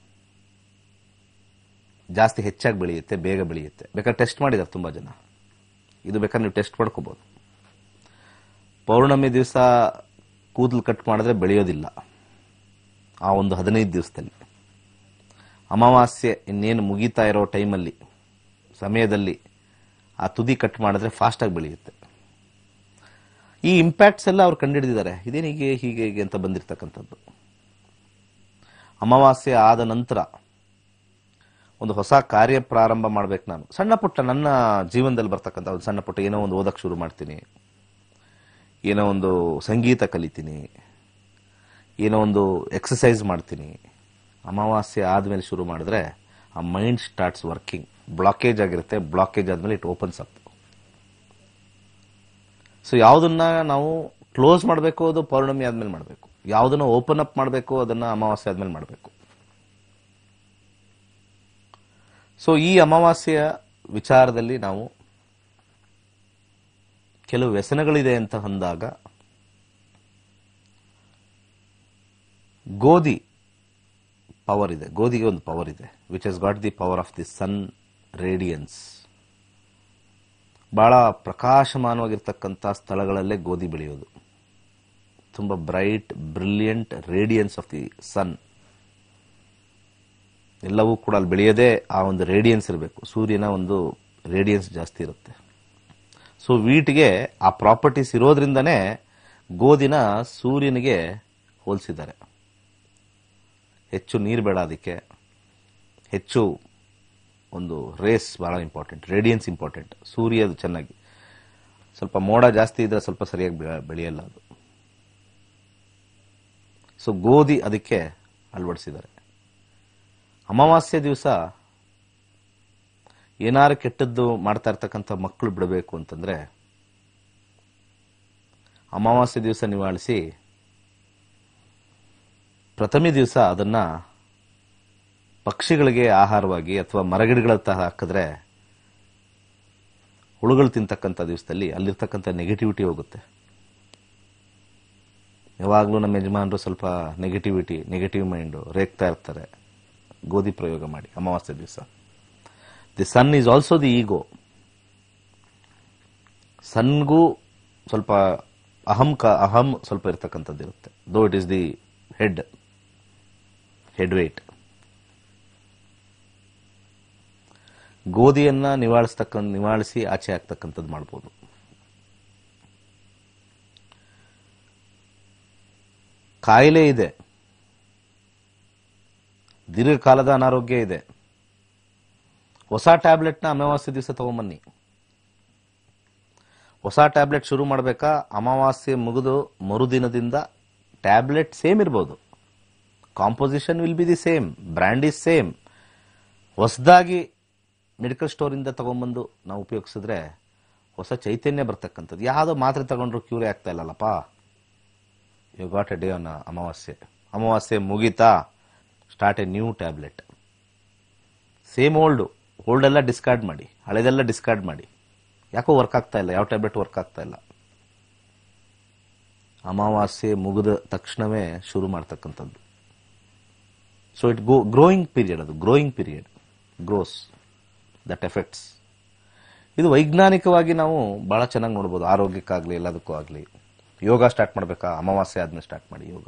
ಜಾಸ್ತಿ ಹೆಚ್ಚಾಗಿ ಬೆಳೆಯುತ್ತೆ ಬೇಗ ಬೆಳೆಯುತ್ತೆ ಬೇಕಾದ್ರೆ ಟೆಸ್ಟ್ ಮಾಡಿದ್ದಾರೆ ತುಂಬ ಜನ ಇದು ಬೇಕಾದ್ರೆ ನೀವು ಟೆಸ್ಟ್ ಮಾಡ್ಕೋಬೋದು ಪೌರ್ಣಮಿ ದಿವಸ ಕೂದಲು ಕಟ್ ಮಾಡಿದ್ರೆ ಬೆಳೆಯೋದಿಲ್ಲ ಆ ಒಂದು ಹದಿನೈದು ದಿವಸದಲ್ಲಿ ಅಮಾವಾಸ್ಯೆ ಇನ್ನೇನು ಮುಗೀತಾ ಇರೋ ಟೈಮಲ್ಲಿ ಸಮಯದಲ್ಲಿ ಆ ತುದಿ ಕಟ್ ಮಾಡಿದ್ರೆ ಫಾಸ್ಟಾಗಿ ಬೆಳೆಯುತ್ತೆ ಈ ಇಂಪ್ಯಾಕ್ಟ್ಸ್ ಎಲ್ಲ ಅವ್ರು ಕಂಡುಹಿಡಿದಿದ್ದಾರೆ ಇದೇನು ಹೀಗೆ ಹೀಗೆ ಹೀಗೆ ಅಂತ ಬಂದಿರತಕ್ಕಂಥದ್ದು ಅಮಾವಾಸ್ಯೆ ಆದ ನಂತರ ಒಂದು ಹೊಸ ಕಾರ್ಯ ಪ್ರಾರಂಭ ಮಾಡ್ಬೇಕು ನಾನು ಸಣ್ಣ ಪುಟ್ಟ ನನ್ನ ಜೀವನದಲ್ಲಿ ಬರ್ತಕ್ಕಂಥ ಒಂದು ಸಣ್ಣ ಪುಟ್ಟ ಏನೋ ಒಂದು ಓದಕ್ಕೆ ಶುರು ಮಾಡ್ತೀನಿ ಏನೋ ಒಂದು ಸಂಗೀತ ಕಲಿತೀನಿ ಏನೋ ಒಂದು ಎಕ್ಸಸೈಸ್ ಮಾಡ್ತೀನಿ ಅಮಾವಾಸ್ಯೆ ಆದಮೇಲೆ ಶುರು ಮಾಡಿದ್ರೆ ಆ ಮೈಂಡ್ ಸ್ಟಾರ್ಟ್ಸ್ ವರ್ಕಿಂಗ್ ಬ್ಲಾಕೇಜ್ ಆಗಿರುತ್ತೆ ಬ್ಲಾಕೇಜ್ ಆದಮೇಲೆ ಇಟ್ ಓಪನ್ಸ್ ಅಪ್ ಸೊ ಯಾವುದನ್ನ ನಾವು ಕ್ಲೋಸ್ ಮಾಡಬೇಕು ಅದು ಪೌರ್ಣಮಿ ಆದ್ಮೇಲೆ ಮಾಡಬೇಕು ಯಾವುದನ್ನ ಓಪನ್ ಅಪ್ ಮಾಡಬೇಕು ಅದನ್ನ ಅಮಾವಾಸ್ಯೆ ಆದ್ಮೇಲೆ ಮಾಡಬೇಕು ಸೊ ಈ ಅಮಾವಾಸ್ಯೆಯ ವಿಚಾರದಲ್ಲಿ ನಾವು ಕೆಲವು ವ್ಯಸನಗಳಿದೆ ಅಂತ ಅಂದಾಗ ಗೋಧಿ ಪವರ್ ಇದೆ ಗೋಧಿಗೆ ಒಂದು ಪವರ್ ಇದೆ which has got the power of the sun radiance ಬಹಳ ಪ್ರಕಾಶಮಾನವಾಗಿರ್ತಕ್ಕಂಥ ಸ್ಥಳಗಳಲ್ಲೇ ಗೋಧಿ ಬೆಳೆಯೋದು ತುಂಬ bright brilliant radiance of the sun ಎಲ್ಲವೂ ಕೂಡ ಅಲ್ಲಿ ಬೆಳೆಯೋದೇ ಆ ಒಂದು ರೇಡಿಯನ್ಸ್ ಇರಬೇಕು ಸೂರ್ಯನ ಒಂದು ರೇಡಿಯನ್ಸ್ ಜಾಸ್ತಿ ಇರುತ್ತೆ ಸೊ ವೀಟ್ಗೆ ಆ ಪ್ರಾಪರ್ಟೀಸ್ ಇರೋದ್ರಿಂದನೇ ಗೋಧಿನ ಸೂರ್ಯನಿಗೆ ಹೋಲಿಸಿದ್ದಾರೆ ಹೆಚ್ಚು ನೀರು ಬೇಡ ಅದಕ್ಕೆ ಹೆಚ್ಚು ಒಂದು ರೇಸ್ ಬಹಳ ಇಂಪಾರ್ಟೆಂಟ್ ರೇಡಿಯನ್ಸ್ ಇಂಪಾರ್ಟೆಂಟ್ ಸೂರ್ಯ ಅದು ಚೆನ್ನಾಗಿ ಸ್ವಲ್ಪ ಮೋಡ ಜಾಸ್ತಿ ಇದ್ರೆ ಸ್ವಲ್ಪ ಸರಿಯಾಗಿ ಬೆಳೆ- ಬೆಳೆಯಲ್ಲ ಅದು ಸೊ ಗೋಧಿ ಅದಕ್ಕೆ ಅಳವಡಿಸಿದ್ದಾರೆ ಅಮಾವಾಸ್ಯೆ ದಿವಸ ಏನಾರು ಕೆಟ್ಟದ್ದು ಮಾಡ್ತಾ ಇರ್ತಕ್ಕಂಥ ಮಕ್ಕಳು ಬಿಡಬೇಕು ಅಂತಂದ್ರೆ ಅಮಾವಾಸ್ಯೆ ದಿವಸ ನಿವಾಳಿಸಿ ಪ್ರಥಮಿ ದಿವಸ ಅದನ್ನ ಪಕ್ಷಿಗಳಿಗೆ ಆಹಾರವಾಗಿ ಅಥವಾ ಮರಗಿಡಗಳ ತ ಹಾಕಿದ್ರೆ ಹುಳುಗಳು ತಿಂತಕ್ಕಂಥ ದಿವಸದಲ್ಲಿ ಅಲ್ಲಿರ್ತಕ್ಕಂಥ ನೆಗೆಟಿವಿಟಿ ಹೋಗುತ್ತೆ ಯಾವಾಗಲೂ ನಮ್ಮ ಯಜಮಾನರು ಸ್ವಲ್ಪ ನೆಗೆಟಿವಿಟಿ ನೆಗೆಟಿವ್ ಮೈಂಡು ರೇಗ್ತಾ ಇರ್ತಾರೆ ಗೋಧಿ ಪ್ರಯೋಗ ಮಾಡಿ ಅಮಾವಾಸ್ಯೆ ದಿವಸ the sun is also the ego ಸನ್ಗೂ ಸ್ವಲ್ಪ ಅಹಂ ಕ ಅಹಂ ಸ್ವಲ್ಪ ಇರ್ತಕ್ಕಂಥದ್ದು ಇರುತ್ತೆ though it is the head head weight ಗೋಧಿಯನ್ನ ನಿವಾಳಿಸ್ತಕ್ಕ ನಿವಾಳಿಸಿ ಆಚೆ ಹಾಕ್ತಕ್ಕಂಥದ್ದು ಮಾಡ್ಬೋದು ಕಾಯಿಲೆ ಇದೆ ದೀರ್ಘಕಾಲದ ಅನಾರೋಗ್ಯ ಇದೆ ಹೊಸ ಟ್ಯಾಬ್ಲೆಟ್ನ ಅಮಾವಾಸ್ಯೆ ದಿವಸ ತಗೊಂಬನ್ನಿ ಹೊಸ ಟ್ಯಾಬ್ಲೆಟ್ ಶುರು ಮಾಡಬೇಕಾ ಅಮಾವಾಸ್ಯೆ ಮುಗಿದು ಮರುದಿನದಿಂದ ಟ್ಯಾಬ್ಲೆಟ್ ಸೇಮ್ ಇರ್ಬೋದು composition will be the same brand is same ಹೊಸದಾಗಿ ಮೆಡಿಕಲ್ ಸ್ಟೋರಿಂದ ತಗೊಂಬಂದು ನಾವು ಉಪಯೋಗಿಸಿದ್ರೆ ಹೊಸ ಚೈತನ್ಯ ಬರ್ತಕ್ಕಂಥದ್ದು ಯಾವುದೋ ಮಾತ್ರೆ ತಗೊಂಡ್ರು ಕ್ಯೂರೇ ಆಗ್ತಾ ಇಲ್ಲಲ್ಲಪ್ಪ you got a day on ಅಮಾವಾಸ್ಯೆ ಅಮಾವಾಸ್ಯೆ ಮುಗೀತಾ start a new tablet same old old ಎಲ್ಲ ಡಿಸ್ಕಾರ್ಡ್ ಮಾಡಿ ಹಳೆದೆಲ್ಲ ಡಿಸ್ಕಾರ್ಡ್ ಮಾಡಿ ಯಾಕೋ ವರ್ಕ್ ಆಗ್ತಾ ಇಲ್ಲ ಯಾವ ಟ್ಯಾಬ್ಲೆಟ್ ವರ್ಕ್ ಆಗ್ತಾ ಇಲ್ಲ ಅಮಾವಾಸ್ಯೆ ಮುಗಿದ ತಕ್ಷಣವೇ ಶುರು ಮಾಡ್ತಕ್ಕಂಥದ್ದು so it go growing period ಅದು growing period grows that effects ಇದು ವೈಜ್ಞಾನಿಕವಾಗಿ ನಾವು ಬಹಳ ಚೆನ್ನಾಗಿ ನೋಡ್ಬೋದು ಆರೋಗ್ಯಕ್ಕಾಗಲಿ ಎಲ್ಲದಕ್ಕೂ ಆಗಲಿ ಯೋಗ ಸ್ಟಾರ್ಟ್ ಮಾಡಬೇಕಾ ಅಮಾವಾಸ್ಯೆ ಆದ್ಮೇಲೆ ಸ್ಟಾರ್ಟ್ ಮಾಡಿ ಯೋಗ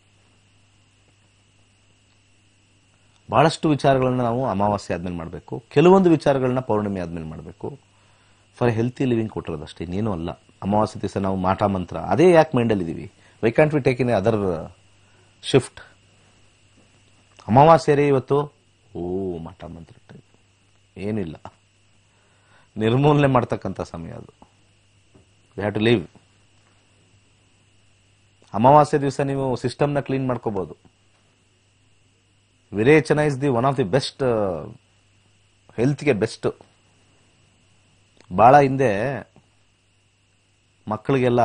ಬಹಳಷ್ಟು ವಿಚಾರಗಳನ್ನ ನಾವು ಅಮಾವಾಸ್ಯೆ ಆದ್ಮೇಲೆ ಮಾಡಬೇಕು ಕೆಲವೊಂದು ವಿಚಾರಗಳನ್ನ ಪೌರ್ಣಿಮೆ ಆದ್ಮೇಲೆ ಮಾಡಬೇಕು ಫಾರ್ ಹೆಲ್ತಿ ಲಿವಿಂಗ್ ಕೊಟ್ಟಿರೋದಷ್ಟೇ ಇನ್ನೇನು ಅಲ್ಲ ಅಮಾವಾಸ್ಯೆ ದಿವಸ ನಾವು ಮಾಟ ಮಂತ್ರ ಅದೇ ಯಾಕೆ ಮೈಂಡಲ್ಲಿ ಇದೀವಿ why can't we take in other shift ಅಮಾವಾಸ್ಯೆ ರೀ ಇವತ್ತು ಓ ಮಾಟ ಮಂತ್ರ ಟೈಪ್ ಏನಿಲ್ಲ ನಿರ್ಮೂಲನೆ ಮಾಡ್ತಕ್ಕಂಥ ಸಮಯ ಅದು ವಿ ಹ್ಯಾವ್ ಟು ಲೀವ್ ಅಮಾವಾಸ್ಯೆ ದಿವಸ ನೀವು ಸಿಸ್ಟಮ್ನ ಕ್ಲೀನ್ ಮಾಡ್ಕೋಬಹುದು ವಿರೇಚನ is the one of the best ಹೆಲ್ತ್ಗೆ ಬೆಸ್ಟ್ ಭಾಳ ಹಿಂದೆ ಮಕ್ಕಳಿಗೆಲ್ಲ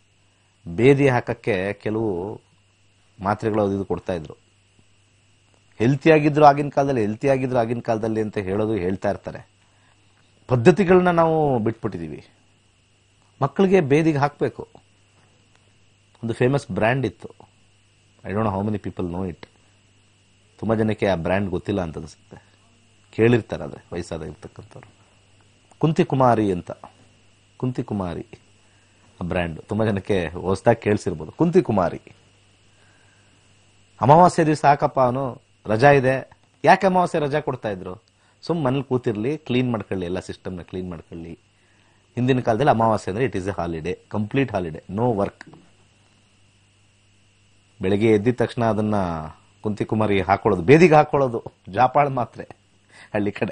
ಬೇದಿ ಹಾಕಕ್ಕೆ ಕೆಲವು ಮಾತ್ರೆಗಳು ಅದು ಇದು ಕೊಡ್ತಾ ಇದ್ರು ಹೆಲ್ತಿ ಆಗಿದ್ರು ಆಗಿನ ಕಾಲದಲ್ಲಿ ಹೆಲ್ತಿ ಆಗಿದ್ರು ಆಗಿನ ಕಾಲದಲ್ಲಿ ಅಂತ ಹೇಳೋದು ಹೇಳ್ತಾ ಇರ್ತಾರೆ ಪದ್ಧತಿಗಳನ್ನ ನಾವು ಬಿಟ್ಬಿಟ್ಟಿದೀವಿ ಮಕ್ಕಳಿಗೆ ಬೇದಿಗೆ ಹಾಕಬೇಕು ಒಂದು ಫೇಮಸ್ ಬ್ರ್ಯಾಂಡ್ ಇತ್ತು I don't how many people know it ತುಂಬ ಜನಕ್ಕೆ ಆ ಬ್ರ್ಯಾಂಡ್ ಗೊತ್ತಿಲ್ಲ ಅಂತ ಅನಿಸುತ್ತೆ ಕೇಳಿರ್ತಾರೆ ಆದರೆ ವಯಸ್ಸಾದ ಇರ್ತಕ್ಕಂಥವ್ರು ಕುಂತಿ ಕುಮಾರಿ ಅಂತ ಕುಂತಿ ಕುಮಾರಿ ಆ ಬ್ರ್ಯಾಂಡ್ ತುಂಬ ಜನಕ್ಕೆ ಹೊಸದಾಗಿ ಕೇಳಿಸಿರ್ಬೋದು ಕುಂತಿ ಕುಮಾರಿ ಅಮಾವಾಸ್ಯೆ ದಿವಸ ಹಾಕಪ್ಪ ಅವನು ರಜಾ ಇದೆ ಯಾಕೆ ಅಮಾವಾಸ್ಯೆ ರಜಾ ಕೊಡ್ತಾ ಇದ್ರು ಸುಮ್ ಮನೇಲಿ ಕೂತಿರ್ಲಿ ಕ್ಲೀನ್ ಮಾಡ್ಕೊಳ್ಳಿ ಎಲ್ಲ ಸಿಸ್ಟಮ್ನ ಕ್ಲೀನ್ ಮಾಡ್ಕೊಳ್ಳಿ ಹಿಂದಿನ ಕಾಲದಲ್ಲಿ ಅಮಾವಾಸ್ಯೆ ಅಂದ್ರೆ it is a holiday complete holiday no work ಬೆಳಗ್ಗೆ ಎದ್ದಿದ ತಕ್ಷಣ ಅದನ್ನ ಕುಂತಿ ಕುಮಾರಿ ಹಾಕೊಳ್ಳೋದು ಬೇದಿಗೆ ಹಾಕೊಳ್ಳೋದು ಜಾಪಾಳ್ ಮಾತ್ರೆ ಹಳ್ಳಿ ಕಡೆ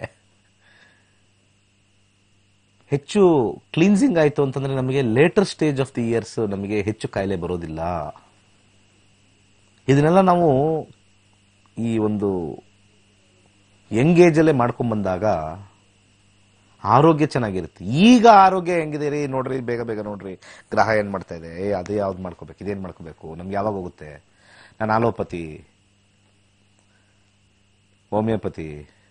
ಹೆಚ್ಚು ಕ್ಲೀನ್ಸಿಂಗ್ ಆಯ್ತು ಅಂತಂದ್ರೆ ನಮಗೆ later stage of the years ನಮಗೆ ಹೆಚ್ಚು ಕಾಯಿಲೆ ಬರೋದಿಲ್ಲ ಇದನ್ನೆಲ್ಲ ನಾವು ಈ ಒಂದು ಯಂಗ್ ಏಜ್ ಅಲ್ಲೇ ಮಾಡ್ಕೊಂಡ್ ಬಂದಾಗ ಆರೋಗ್ಯ ಚೆನ್ನಾಗಿರುತ್ತೆ ಈಗ ಆರೋಗ್ಯ ಹೆಂಗಿದೆ ರೀ ನೋಡ್ರಿ ಬೇಗ ಬೇಗ ನೋಡ್ರಿ ಗ್ರಹ ಏನ್ ಮಾಡ್ತಾ ಇದೆ ಏ ಅದೇ ಯಾವ್ದು ಮಾಡ್ಕೋಬೇಕು ಇದೇನ್ ಮಾಡ್ಕೋಬೇಕು ನಮ್ಗೆ ಯಾವಾಗ ಹೋಗುತ್ತೆ ನಾನು ಆಲೋಪತಿ ಹೋಮಿಯೋಪತಿ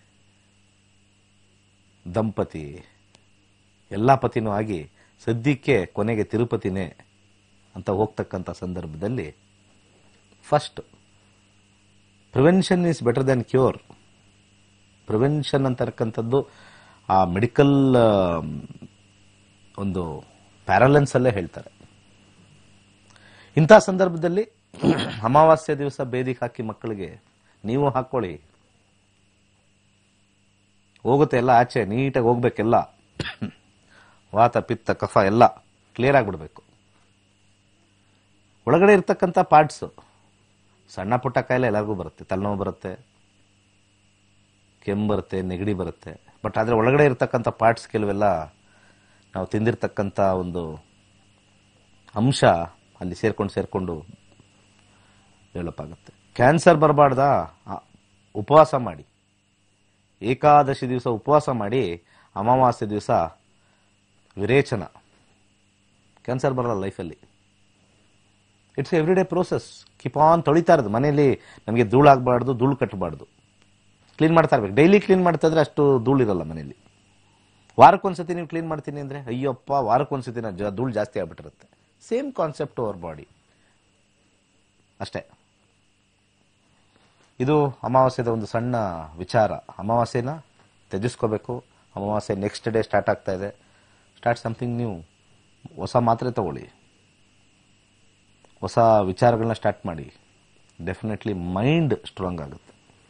ದಂಪತಿ ಎಲ್ಲ ಪತಿನೂ ಆಗಿ ಸದ್ಯಕ್ಕೆ ಕೊನೆಗೆ ತಿರುಪತಿನೇ ಅಂತ ಹೋಗ್ತಕ್ಕಂಥ ಸಂದರ್ಭದಲ್ಲಿ first prevention is better then cure prevention ಅಂತಕ್ಕಂಥದ್ದು ಆ ಮೆಡಿಕಲ್ ಒಂದು ಪ್ಯಾರಲೆನ್ಸ್ ಅಲ್ಲೇ ಹೇಳ್ತಾರೆ ಇಂಥ ಸಂದರ್ಭದಲ್ಲಿ ಅಮಾವಾಸ್ಯ ದಿವಸ ಬೇದಿಗೆ ಹಾಕಿ ಮಕ್ಕಳಿಗೆ ನೀವು ಹಾಕೊಳ್ಳಿ ಹೋಗುತ್ತೆ ಎಲ್ಲ ಆಚೆ ನೀಟಾಗಿ ಹೋಗ್ಬೇಕೆಲ್ಲ ವಾತ ಪಿತ್ತ ಕಫ ಎಲ್ಲ ಕ್ಲಿಯರ್ ಆಗಿಬಿಡ್ಬೇಕು ಒಳಗಡೆ ಇರ್ತಕ್ಕಂಥ ಪಾರ್ಟ್ಸ್ ಸಣ್ಣ ಪುಟ್ಟ ಕಾಯಿಲೆ ಎಲ್ಲರಿಗೂ ಬರುತ್ತೆ ತಲೆನೋವು ಬರುತ್ತೆ ಕೆಮ್ಮು ಬರುತ್ತೆ ನೆಗಡಿ ಬರುತ್ತೆ ಬಟ್ ಆದರೆ ಒಳಗಡೆ ಇರ್ತಕ್ಕಂಥ ಪಾರ್ಟ್ಸ್ ಕೆಲವೆಲ್ಲ ನಾವು ತಿಂದಿರ್ತಕ್ಕಂಥ ಒಂದು ಅಂಶ ಅಲ್ಲಿ ಸೇರ್ಕೊಂಡು ಸೇರ್ಕೊಂಡು ಡೆವಲಪ್ ಆಗುತ್ತೆ ಕ್ಯಾನ್ಸರ್ ಬರಬಾರ್ದಾ ಉಪವಾಸ ಮಾಡಿ ಏಕಾದಶಿ ದಿವಸ ಉಪವಾಸ ಮಾಡಿ ಅಮಾವಾಸ್ಯೆ ದಿವಸ ವಿರೇಚನ ಕ್ಯಾನ್ಸರ್ ಬರಲ್ಲ ಲೈಫಲ್ಲಿ it's every day process keep on ತೊಳಿತಾ ಇರೋದು ಮನೆಯಲ್ಲಿ ನಮಗೆ ಧೂಳಾಗಬಾರ್ದು ಧೂಳು ಕಟ್ಟಬಾರ್ದು ಕ್ಲೀನ್ ಮಾಡ್ತಾ ಇರ್ಬೇಕು ಡೈಲಿ ಕ್ಲೀನ್ ಮಾಡ್ತಾ ಇದ್ರೆ ಅಷ್ಟು ಧೂಳಿರಲ್ಲ ಮನೆಯಲ್ಲಿ ವಾರಕ್ಕೊಂದ್ಸತಿ ನೀವು ಕ್ಲೀನ್ ಮಾಡ್ತೀನಿ ಅಂದ್ರೆ ಅಯ್ಯಪ್ಪ ವಾರಕ್ಕೊಂದ್ಸತಿ ನಾ ಜ ಧೂಳು ಜಾಸ್ತಿ ಆಗ್ಬಿಟ್ಟಿರುತ್ತೆ ಸೇಮ್ ಕಾನ್ಸೆಪ್ಟ್ ಅವರ್ ಬಾಡಿ ಅಷ್ಟೇ ಇದು ಅಮಾವಾಸ್ಯದ ಒಂದು ಸಣ್ಣ ವಿಚಾರ ಅಮಾವಾಸ್ಯೆನ ತ್ಯಜಿಸ್ಕೋಬೇಕು ಅಮಾವಾಸ್ಯೆ ನೆಕ್ಸ್ಟ್ ಡೇ ಸ್ಟಾರ್ಟ್ ಆಗ್ತಾ ಇದೆ ಸ್ಟಾರ್ಟ್ ಸಮಥಿಂಗ್ ನ್ಯೂ ಹೊಸ ಮಾತ್ರೆ ತಗೊಳ್ಳಿ ಹೊಸ ವಿಚಾರಗಳನ್ನ ಸ್ಟಾರ್ಟ್ ಮಾಡಿ ಡೆಫಿನೆಟ್ಲಿ ಮೈಂಡ್ ಸ್ಟ್ರಾಂಗ್ ಆಗುತ್ತೆ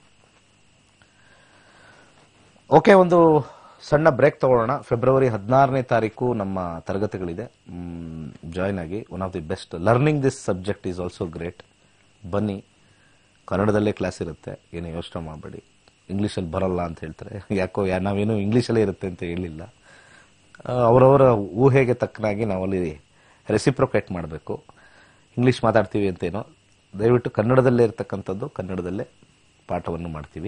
ಓಕೆ ಒಂದು ಸಣ್ಣ ಬ್ರೇಕ್ ತಗೊಳ್ಳೋಣ ಫೆಬ್ರವರಿ ಹದಿನಾರನೇ ತಾರೀಕು ನಮ್ಮ ತರಗತಿಗಳಿದೆ ಜಾಯ್ನ್ ಆಗಿ one of the best learning this subject is also great ಬನ್ನಿ ಕನ್ನಡದಲ್ಲೇ ಕ್ಲಾಸ್ ಇರುತ್ತೆ ಏನು ಯೋಚನೆ ಮಾಡಬೇಡಿ ಇಂಗ್ಲೀಷಲ್ಲಿ ಬರಲ್ಲ ಅಂತ ಹೇಳ್ತಾರೆ ಯಾಕೋ ಯಾ ನಾವೇನು ಇಂಗ್ಲೀಷಲ್ಲೇ ಇರುತ್ತೆ ಅಂತ ಹೇಳಿಲ್ಲ ಅವರವರ ಊಹೆಗೆ ತಕ್ಕನಾಗಿ ನಾವಲ್ಲಿ ರೆಸಿಪ್ರೊಕೇಟ್ ಮಾಡಬೇಕು ಇಂಗ್ಲೀಷ್ ಮಾತಾಡ್ತೀವಿ ಅಂತೇನೋ ದಯವಿಟ್ಟು ಕನ್ನಡದಲ್ಲೇ ಇರ್ತಕ್ಕಂಥದ್ದು ಕನ್ನಡದಲ್ಲೇ ಪಾಠವನ್ನು ಮಾಡ್ತೀವಿ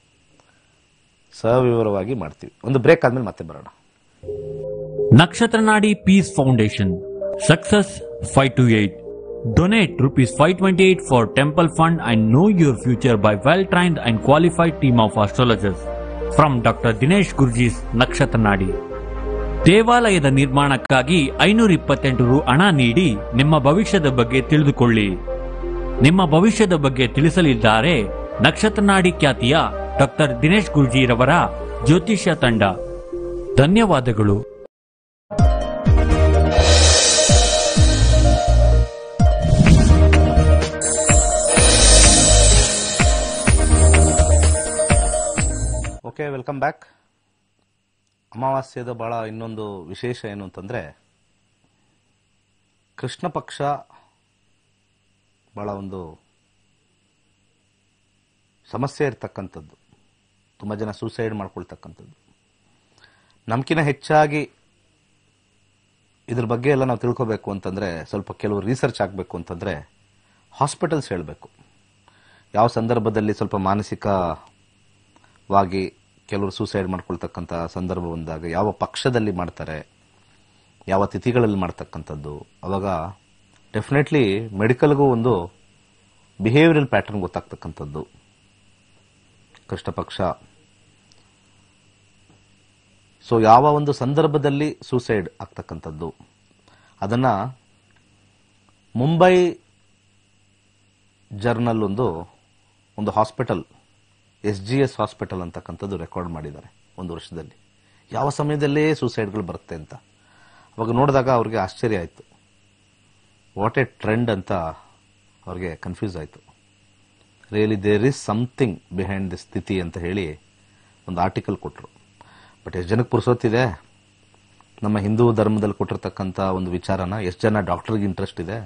ಸವಿವರವಾಗಿ ಮಾಡ್ತೀವಿ ಒಂದು ಬ್ರೇಕ್ ಆದ್ಮೇಲೆ ಮತ್ತೆ ಬರೋಣ Nakshatrnadi Peace Foundation. Success 528. Donate rupees 528 for temple fund and know your future by well-trained and qualified team of astrologers. From Dr. Dinesh Gurji's Nakshatrnadi. ದೇವಾಲಯದ ನಿರ್ಮಾಣಕ್ಕಾಗಿ ಐನೂರ ಇಪ್ಪತ್ತೆಂಟು ರು ಹಣ ನೀಡಿ ನಿಮ್ಮ ಭವಿಷ್ಯದ ಬಗ್ಗೆ ತಿಳಿದುಕೊಳ್ಳಿ ನಿಮ್ಮ ಭವಿಷ್ಯದ ಬಗ್ಗೆ ತಿಳಿಸಲಿದ್ದಾರೆ ನಕ್ಷತ್ರನಾಡಿ ಖ್ಯಾತಿಯ ಡಾಕ್ಟರ್ ದಿನೇಶ್ ಗುರ್ಜಿರವರ ಜ್ಯೋತಿಷ್ಯ ತಂಡ ಧನ್ಯವಾದಗಳು ಓಕೆ ವೆಲ್ಕಮ್ ಬ್ಯಾಕ್ ಅಮಾವಾಸ್ಯದ ಬಹಳ ಇನ್ನೊಂದು ವಿಶೇಷ ಏನು ಅಂತಂದ್ರೆ ಕೃಷ್ಣ ಪಕ್ಷ ಬಹಳ ಒಂದು ಸಮಸ್ಯೆ ಇರ್ತಕ್ಕಂಥದ್ದು ತುಂಬ ಜನ ಸೂಸೈಡ್ ಮಾಡ್ಕೊಳ್ತಕ್ಕಂಥದ್ದು ನಮ್ಕಿನ ಹೆಚ್ಚಾಗಿ ಇದ್ರ ಬಗ್ಗೆ ಎಲ್ಲ ನಾವು ತಿಳ್ಕೋಬೇಕು ಅಂತಂದ್ರೆ ಸ್ವಲ್ಪ ಕೆಲವು ರಿಸರ್ಚ್ ಆಗಬೇಕು ಅಂತಂದ್ರೆ ಹಾಸ್ಪಿಟಲ್ಸ್ ಹೇಳಬೇಕು ಯಾವ ಸಂದರ್ಭದಲ್ಲಿ ಸ್ವಲ್ಪ ಮಾನಸಿಕವಾಗಿ ಕೆಲವರು ಸೂಸೈಡ್ ಮಾಡ್ಕೊಳ್ತಕ್ಕಂಥ ಸಂದರ್ಭ ಬಂದಾಗ ಯಾವ ಪಕ್ಷದಲ್ಲಿ ಮಾಡ್ತಾರೆ ಯಾವ ತಿಥಿಗಳಲ್ಲಿ ಮಾಡ್ತಕ್ಕಂಥದ್ದು ಅವಾಗ ಡೆಫಿನೆಟ್ಲಿ ಮೆಡಿಕಲ್ಗೂ ಒಂದು ಬಿಹೇವಿಯರಲ್ ಪ್ಯಾಟರ್ನ್ ಗೊತ್ತಾಗ್ತಕ್ಕಂಥದ್ದು ಕೃಷ್ಣ ಪಕ್ಷ ಸೊ ಯಾವ ಒಂದು ಸಂದರ್ಭದಲ್ಲಿ ಸೂಸೈಡ್ ಆಗ್ತಕ್ಕಂಥದ್ದು ಅದನ್ನ ಮುಂಬೈ ಜರ್ನಲ್ ಒಂದು ಒಂದು hospital S G S hospital ಅಂತಕ್ಕಂಥದ್ದು ರೆಕಾರ್ಡ್ ಮಾಡಿದ್ದಾರೆ ಒಂದು ವರ್ಷದಲ್ಲಿ ಯಾವ ಸಮಯದಲ್ಲೇ ಸೂಸೈಡ್ಗಳು ಬರುತ್ತೆ ಅಂತ ಅವಾಗ ನೋಡಿದಾಗ ಅವ್ರಿಗೆ ಆಶ್ಚರ್ಯ ಆಯಿತು ವಾಟ್ ಎ ಟ್ರೆಂಡ್ ಅಂತ ಅವ್ರಿಗೆ ಕನ್ಫ್ಯೂಸ್ ಆಯಿತು really there is something behind the ಸ್ಥಿತಿ ಅಂತ ಹೇಳಿ ಒಂದು ಆರ್ಟಿಕಲ್ ಕೊಟ್ಟರು ಬಟ್ ಎಷ್ಟು ಜನಕ್ಕೆ ಪುರ್ಸೊತ್ತಿದೆ ನಮ್ಮ ಹಿಂದೂ ಧರ್ಮದಲ್ಲಿ ಕೊಟ್ಟಿರ್ತಕ್ಕಂಥ ಒಂದು ವಿಚಾರನ ಎಷ್ಟು ಜನ ಡಾಕ್ಟರ್ಗೆ ಇಂಟ್ರೆಸ್ಟ್ ಇದೆ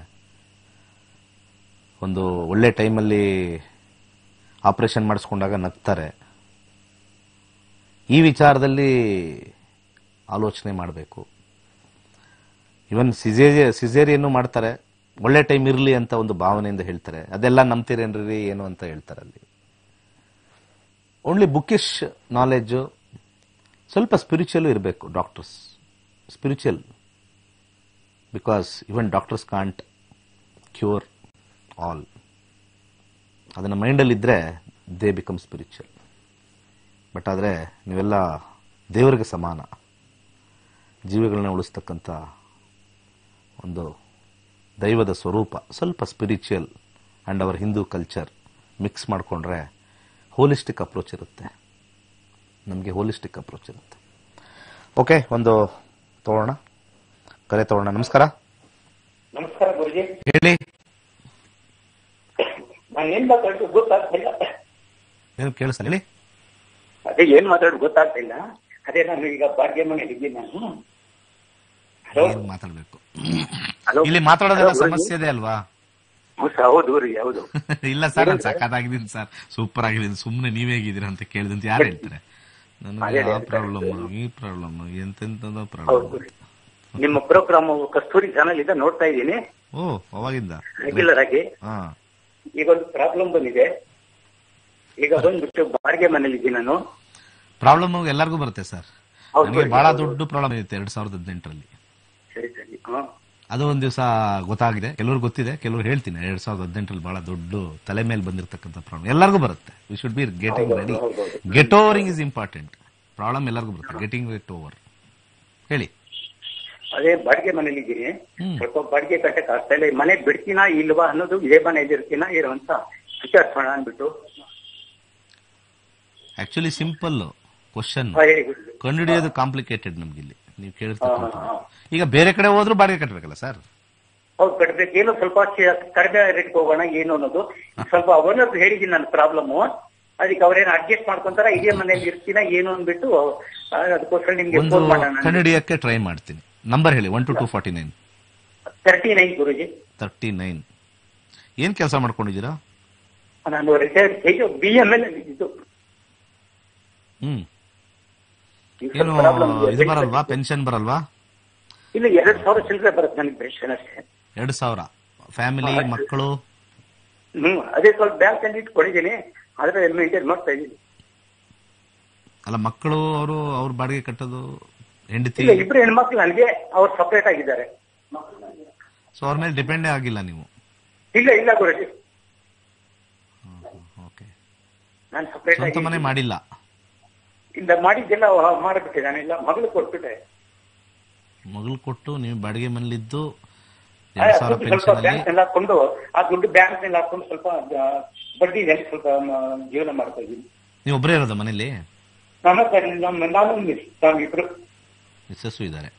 ಒಂದು ಒಳ್ಳೆ ಟೈಮಲ್ಲಿ ಆಪರೇಷನ್ ಮಾಡಿಸ್ಕೊಂಡಾಗ ನಗ್ತಾರೆ ಈ ವಿಚಾರದಲ್ಲಿ ಆಲೋಚನೆ ಮಾಡಬೇಕು ಇವನ್ ಸಿಜೇರಿಯ ಸಿಜೇರಿಯನ್ನು ಮಾಡ್ತಾರೆ ಒಳ್ಳೆ ಟೈಮ್ ಇರಲಿ ಅಂತ ಒಂದು ಭಾವನೆಯಿಂದ ಹೇಳ್ತಾರೆ ಅದೆಲ್ಲ ನಂಬ್ತೀರೇನ್ರಿ ಏನು ಅಂತ ಹೇಳ್ತಾರೆ ಅಲ್ಲಿ ಓನ್ಲಿ ಬುಕ್ಕಿಶ್ ನಾಲೆಡ್ಜು ಸ್ವಲ್ಪ ಸ್ಪಿರಿಚುವಲ್ ಇರಬೇಕು doctors spiritual because even doctors can't cure all ಅದನ್ನು ಮೈಂಡಲ್ಲಿ ಇದ್ದರೆ ದೇ ಬಿಕಮ್ ಸ್ಪಿರಿಚುವಲ್ ಬಟ್ ಆದರೆ ನೀವೆಲ್ಲ ದೇವರಿಗೆ ಸಮಾನ ಜೀವಿಗಳನ್ನ ಉಳಿಸ್ತಕ್ಕಂಥ ಒಂದು ದೈವದ ಸ್ವರೂಪ ಸ್ವಲ್ಪ spiritual and our Hindu culture mix ಮಾಡಿಕೊಂಡ್ರೆ ಹೋಲಿಸ್ಟಿಕ್ ಅಪ್ರೋಚ್ ಇರುತ್ತೆ ನಮಗೆ ಹೋಲಿಸ್ಟಿಕ್ ಅಪ್ರೋಚ್ ಇರುತ್ತೆ ಓಕೆ ಒಂದು ತಗೊಳ್ಳೋಣ ಕರೆ ತಗೊಳ್ಳೋಣ ನಮಸ್ಕಾರ ನಮಸ್ಕಾರ ಗುರುಜಿ ಹೇಳಿ ನಾನು ಏನ್ ಮಾತಾಡೋದು ಗೊತ್ತಾಗ್ತಿಲ್ಲ ಏನು ಕೇಳಿಸ್ತಾ ಹೇಳಿ ಅದೇ ಏನ್ ಮಾತಾಡೋದು ಗೊತ್ತಾಗ್ತಿಲ್ಲ ಅದೇ ನಾನು ಈಗ ಬಾಡಿಗೆ ಮನೇಲಿ ಇದ್ದೀನಿ ನಾನು ಹಲೋ ಏನು ಮಾತಾಡಬೇಕು ಹಲೋ ಇಲ್ಲಿ ಮಾತಾಡೋದೆಲ್ಲ ಹಲೋ, ಸಮಸ್ಯೆ ಇದೆ ಅಲ್ವಾ ಹೌದು, ಹೌದು ರೀ ಹೌದು ಇಲ್ಲ ಸರ್ ನಾನು ಸಖತ್ತಾಗಿದ್ದೀನಿ ಸರ್ ಸೂಪರ್ ಆಗಿದ್ದೀನಿ ಸುಮ್ಮನೆ ನೀವೇ ಹೇಗಿದ್ದೀರಾ ಅಂತ ಕೇಳಿದಂತ ಯಾರು ಹೇಳ್ತಾರೆ ನನಗೆ ಅದೇ ಆ ಅದೇ ಪ್ರಾಬ್ಲಮ್ ಈ ಪ್ರಾಬ್ಲಮ್ ಎಂತೆಂತದೋ ಹೌದು ಪ್ರಾಬ್ಲಮ್ ರೀ. ನಿಮ್ಮ ಪ್ರೋಗ್ರಾಮ್ ಕಸ್ತೂರಿ ಚಾನಲ್ ಇಂದ ನೋಡ್ತಾ ಇದ್ದೀನಿ ಓ ಅವಾಗಿಂದ ರೆಗ್ಯುಲರ್ ಆಗಿ ಹಾ ಈಗ ಒಂದು ಪ್ರಾಬ್ಲಮ್ ಬಂದಿದೆ ಈಗ ಬಂದ್ಬಿಟ್ಟು ಬಾಡಿಗೆ ಮನೇಲಿ ಇದ್ದೀನಿ ನಾನು ಪ್ರಾಬ್ಲಮ್ ಎಲ್ಲರಿಗೂ ಬರುತ್ತೆ ಸರ್ ಹೌದು, ನನಗೆ ಹೌದು, ಬಹಳ ಹೌದು. ದೊಡ್ಡ ಪ್ರಾಬ್ಲಮ್ ಇರುತ್ತೆ ಎರಡ್ ಸಾವಿರದ ಹದಿನೆಂಟರಲ್ಲಿ ಸರಿ ಸರಿ ಹಾ ಅದು ಒಂದ್ ದಿವಸ ಗೊತ್ತಾಗಿದೆ ಕೆಲವ್ರು ಗೊತ್ತಿದೆ ಕೆಲವ್ರು ಹೇಳ್ತೀನಿ ಎರಡ್ ಸಾವಿರದ ಹದಿನೆಂಟರಲ್ಲಿ ಬಹಳ ದೊಡ್ಡ ತಲೆ ಮೇಲೆ ಬಂದಿರತಕ್ಕಂಥ ಪ್ರಾಬ್ಲಮ್ ಎಲ್ಲರಿಗೂ ಬರುತ್ತೆ we should be getting ready get overing is important problem ಎಲ್ಲರಿಗೂ ಬರುತ್ತೆ ಗೆಟಿಂಗ್ ಇಟ್ ಓವರ್ ಹೇಳಿ ಅದೇ ಬಾಡಿಗೆ ಮನೇಲಿ ಇದ್ದೀನಿ ಹ್ಮ್. ಸ್ವಲ್ಪ ಬಾಡಿಗೆ ಕಟ್ಟಕ್ ಆಗ್ತಾ ಇಲ್ಲ ಈ ಮನೆ ಬಿಡ್ತೀನಾ ಇಲ್ವಾ ಅನ್ನೋದು ಇದೇ ಮನೇಲಿ ಇರ್ತೀನಾ ಇರೋ ಅಂತ ವಿಚಾರಿಸೋಣ ಅಂದ್ಬಿಟ್ಟು ಆಕ್ಚುಲಿ ಸಿಂಪಲ್ ಕ್ವಶನ್ ಹಾ, ಹೇಳಿ ಗುರುಜಿ. ಕಂಡುಹಿಡಿಯೋದು ಕಾಂಪ್ಲಿಕೇಟೆಡ್ ನಮ್ಗಿಲ್ಲಿ ನೀವು ಕೇಳಿರ್ತಕ್ಕಂಥ ಹಾ, ಹಾ, ಈಗ ಬೇರೆ ಕಡೆ ಹೋದ್ರೂ ಬಾಡಿಗೆ ಕಟ್ಟಬೇಕಲ್ಲ ಸರ್ ಹೌದು ಕಟ್ಬೇಕು ಏನೋ ಸ್ವಲ್ಪ ಚೆ- ಕಡಿಮೆ ರೇಟ್ಗೆ ಹೋಗೋಣ ಏನು ಅನ್ನೋದು ಸ್ವಲ್ಪ ಓನರ್ ಹೇಳಿದೀನಿ ನನ್ನ ಪ್ರಾಬ್ಲಮ್ ಅದಕ್ಕೆ ಅವ್ರೇನು ಅಡ್ಜಸ್ಟ್ ಮಾಡ್ಕೊಂತಾರ ಇದೇ ಮನೇಲಿ ಇರ್ತೀನ ಏನು ಅಂದ್ಬಿಟ್ಟು ಆ, ಅದಕ್ಕೋಸ್ಕರ ನಿಮ್ಗೆ ಒಂದು ಫೋನ್ ಮಾಡೋಣ ಕಂಡುಹಿಡಿಯಕ್ಕೆ ಟ್ರೈ ಮಾಡ್ತೀನಿ ನಂಬರ್ ಹೇಳಿ one two two forty nine thirty nine Guruji thirty nine ಏನ್ ಕೆಲಸ ಮಾಡ್ಕೊಂಡಿದ್ದೀರಾ ನಾನು ರಿಟೈರ್ಡ್ ಇದು ಬಿ ಎಂ ಎಲ್ ಇದು ಹ್ಮ್ ಈಗ ಏನು ಸ್ವಲ್ಪ problem ಇದೆ. ಇದು ಬರಲ್ವಾ ಪೆನ್ಷನ್ ಬರಲ್ವಾ ಇಲ್ಲ ಎರಡ್ ಸಾವಿರ ಚಿಲ್ಲರೆ ಬರುತ್ತೆ ನನಗೆ ಪೆನ್ಷನ್ ಅಷ್ಟೇ ಎರಡು ಸಾವಿರ ಫ್ಯಾಮಿಲಿ ಹಾ. ಮಕ್ಕಳು ಹ್ಮ್ ಅದೇ ಸ್ವಲ್ಪ ಬ್ಯಾಂಕ್ ಅಲ್ಲಿ ಇಟ್ಕೊಂಡಿದ್ದೀನಿ ಆದ್ರೆ ಮೇಂಟೈನ್ ಮಾಡ್ತಾ ಇದ್ದೀನಿ ಅಲ್ಲ ಮಕ್ಕಳು ಅವರು ಅವ್ರ ಬಾಡಿಗೆ ಕಟ್ಟೋದು ಹೆಂಡತಿ ಇಲ್ಲ ಇಬ್ರು ಹೆಣ್ಮಕ್ಳು ನನಗೆ ಅವ್ರು ಸಪರೇಟ್ ಆಗಿದ್ದಾರೆ ಸೊ ಅವ್ರ ಮೇಲೆ ಡಿಪೆಂಡೇ ಆಗಿಲ್ಲ ನೀವು ಇಲ್ಲ ಇಲ್ಲ ಗುರುಜಿ ಓಕೆ ನಾನು ಸಪರೇಟ್ ಸ್ವಂತ ಆಗಿ ಮನೆ ಮಾಡಿಲ್ಲ ಇಲ್ಲ ಮಾಡಿದ್ದೆಲ್ಲ ಮಾಡಿಬಿಟ್ಟೆ ನಾನೆಲ್ಲ ಮಗಳು ಕೊಟ್ಬಿಟ್ಟೆ ಮಗಳು ಕೊಟ್ಟು ನೀವು ಬಾಡಿಗೆ ಮನೇಲಿದ್ದು ಆ, ಎರಡ್ ಸಾವಿರ ದುಡ್ಡು ಪೆನ್ಷನ್ ಸ್ವಲ್ಪ ಅಲ್ಲಿ ಬ್ಯಾಂಕ್ ನಲ್ಲಿ ಹಾಕೊಂಡು ಆ ದುಡ್ಡು ಬ್ಯಾಂಕ್ ನಲ್ಲಿ ಹಾಕೊಂಡು ಸ್ವಲ್ಪ ಆ, ಬಡ್ಡಿ ಇದೆ ಸ್ವಲ್ಪ ಮ, ಜೀವನ ಮಾಡ್ತಾ ಇದ್ದೀನಿ ನೀವು ಒಬ್ಬರೇ ಇರೋದ ಮನೇಲಿ ನಮ್ಮ ನಮ್ಮ ನಾನು ಮಿಸ್ ನಾವಿಬ್ರು ಮಿಸ್ಸಸ್ಸು ಇದ್ದಾರೆ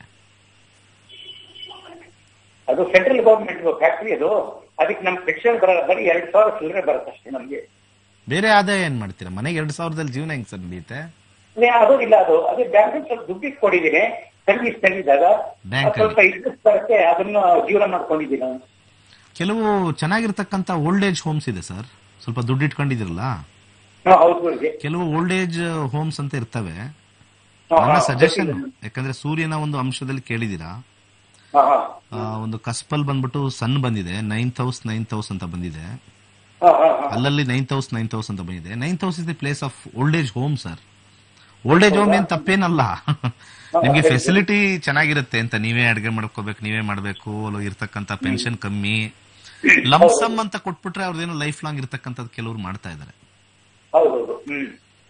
ಅದು ಸೆಂಟ್ರಲ್ ಗೌರ್ಮೆಂಟ್ ಫ್ಯಾಕ್ಟ್ರಿ ಅದು ಅದಕ್ಕೆ ನಮ್ ಪೆನ್ಷನ್ ಬರಲ್ಲ ಬರೀ ಎರಡ್ ಸಾವಿರ ಚಿಲ್ಲರೆ ಬರುತ್ತೆ ಅಷ್ಟೇ ನಮ್ಗೆ ಬೇರೆ ಆದಾಯ ಏನ್ ಮಾಡ್ತೀರಾ ಮನೆಗೆ ಎರಡ್ ಸಾವಿರದಲ್ಲಿ ಜೀವನ ಹೆಂಗ್ ಸರ್ ನಡೆಯುತ್ತೆ ಏ, ಅದು ಇಲ್ಲ ಅದು ಅದೇ ಬ್ಯಾಂಕ್ ಸ್ವಲ್ಪ ದುಡ್ಡು ಇಟ್ಕೊಂಡಿದ್ದೀನಿ ಸರ್ವಿಸ್ ತಂದಿದ್ದಾಗ Bank ಅದು ಸ್ವಲ್ಪ ಇಂಟ್ರೆಸ್ಟ್ ಬರುತ್ತೆ ಅದನ್ನ ಜೀವನ ಮಾಡ್ಕೊಂಡಿದ್ದೀನಿ ನಾನು ಕೆಲವು ಚೆನ್ನಾಗಿರ್ತಕ್ಕಂಥ ಓಲ್ಡ್ ಏಜ್ ಹೋಮ್ಸ್ ಇದೆ ಸರ್ ಸ್ವಲ್ಪ ದುಡ್ಡು ಇಟ್ಕೊಂಡಿದಿರಲ್ಲ ಹಾ, ಹೌದು ಗುರುಜಿ ಕೆಲವು ಓಲ್ಡ್ ಏಜ್ ಹೋಮ್ಸ್ ಅಂತ ಇರ್ತವೆ ಹಾ, ನನ್ನ ಹಾ, ಸಜೆಷನ್ ಗೊತ್ತಿದೆ. ಯಾಕಂದ್ರೆ ಸೂರ್ಯನ ಒಂದು ಅಂಶದಲ್ಲಿ ಕೇಳಿದಿರಾ ಹಾ, ಹಾ. ಆ, ಒಂದು ಕಸ್ಪಲ್ ಬಂದ್ಬಿಟ್ಟು ಸನ್ ಬಂದಿದೆ ನೈನ್ತ್ ಹೌಸ್ ನೈನ್ತ್ ಹೌಸ್ ಅಂತ ಬಂದಿದೆ ಹಾ, ಹಾ, ಹಾ. ಅಲ್ಲಲ್ಲಿ ನೈನ್ತ್ ಹೌಸ್ ನೈನ್ತ್ ಹೌಸ್ ಅಂತ ಬಂದಿದೆ ninth house is the place of old age home sir old age home ಏನ್ ತಪ್ಪೇನಲ್ಲ ನಿಮ್ಗೆ ಫೆಸಿಲಿಟಿ ಚೆನ್ನಾಗಿರುತ್ತೆ ಅಂತ ನೀವೇ ಅಡ್ಗೆ ಮಾಡ್ಕೋಬೇಕು ನೀವೇ ಮಾಡ್ಬೇಕು ಅಲ್ಲಿ ಇರ್ತಕ್ಕಂಥ ಪೆನ್ಷನ್ ಕಮ್ಮಿ ಲಂಸಮ್ ಅಂತ ಕೊಟ್ಬಿಟ್ರೆ ಅವ್ರದ್ದೇನೋ ಲೈಫ್ ಲಾಂಗ್ ಇರ್ತಕ್ಕಂಥದ್ದು ಕೆಲವ್ರು ಮಾಡ್ತಾ ಇದ್ದಾರೆ ಹೌದೌದು ಹ್ಮ್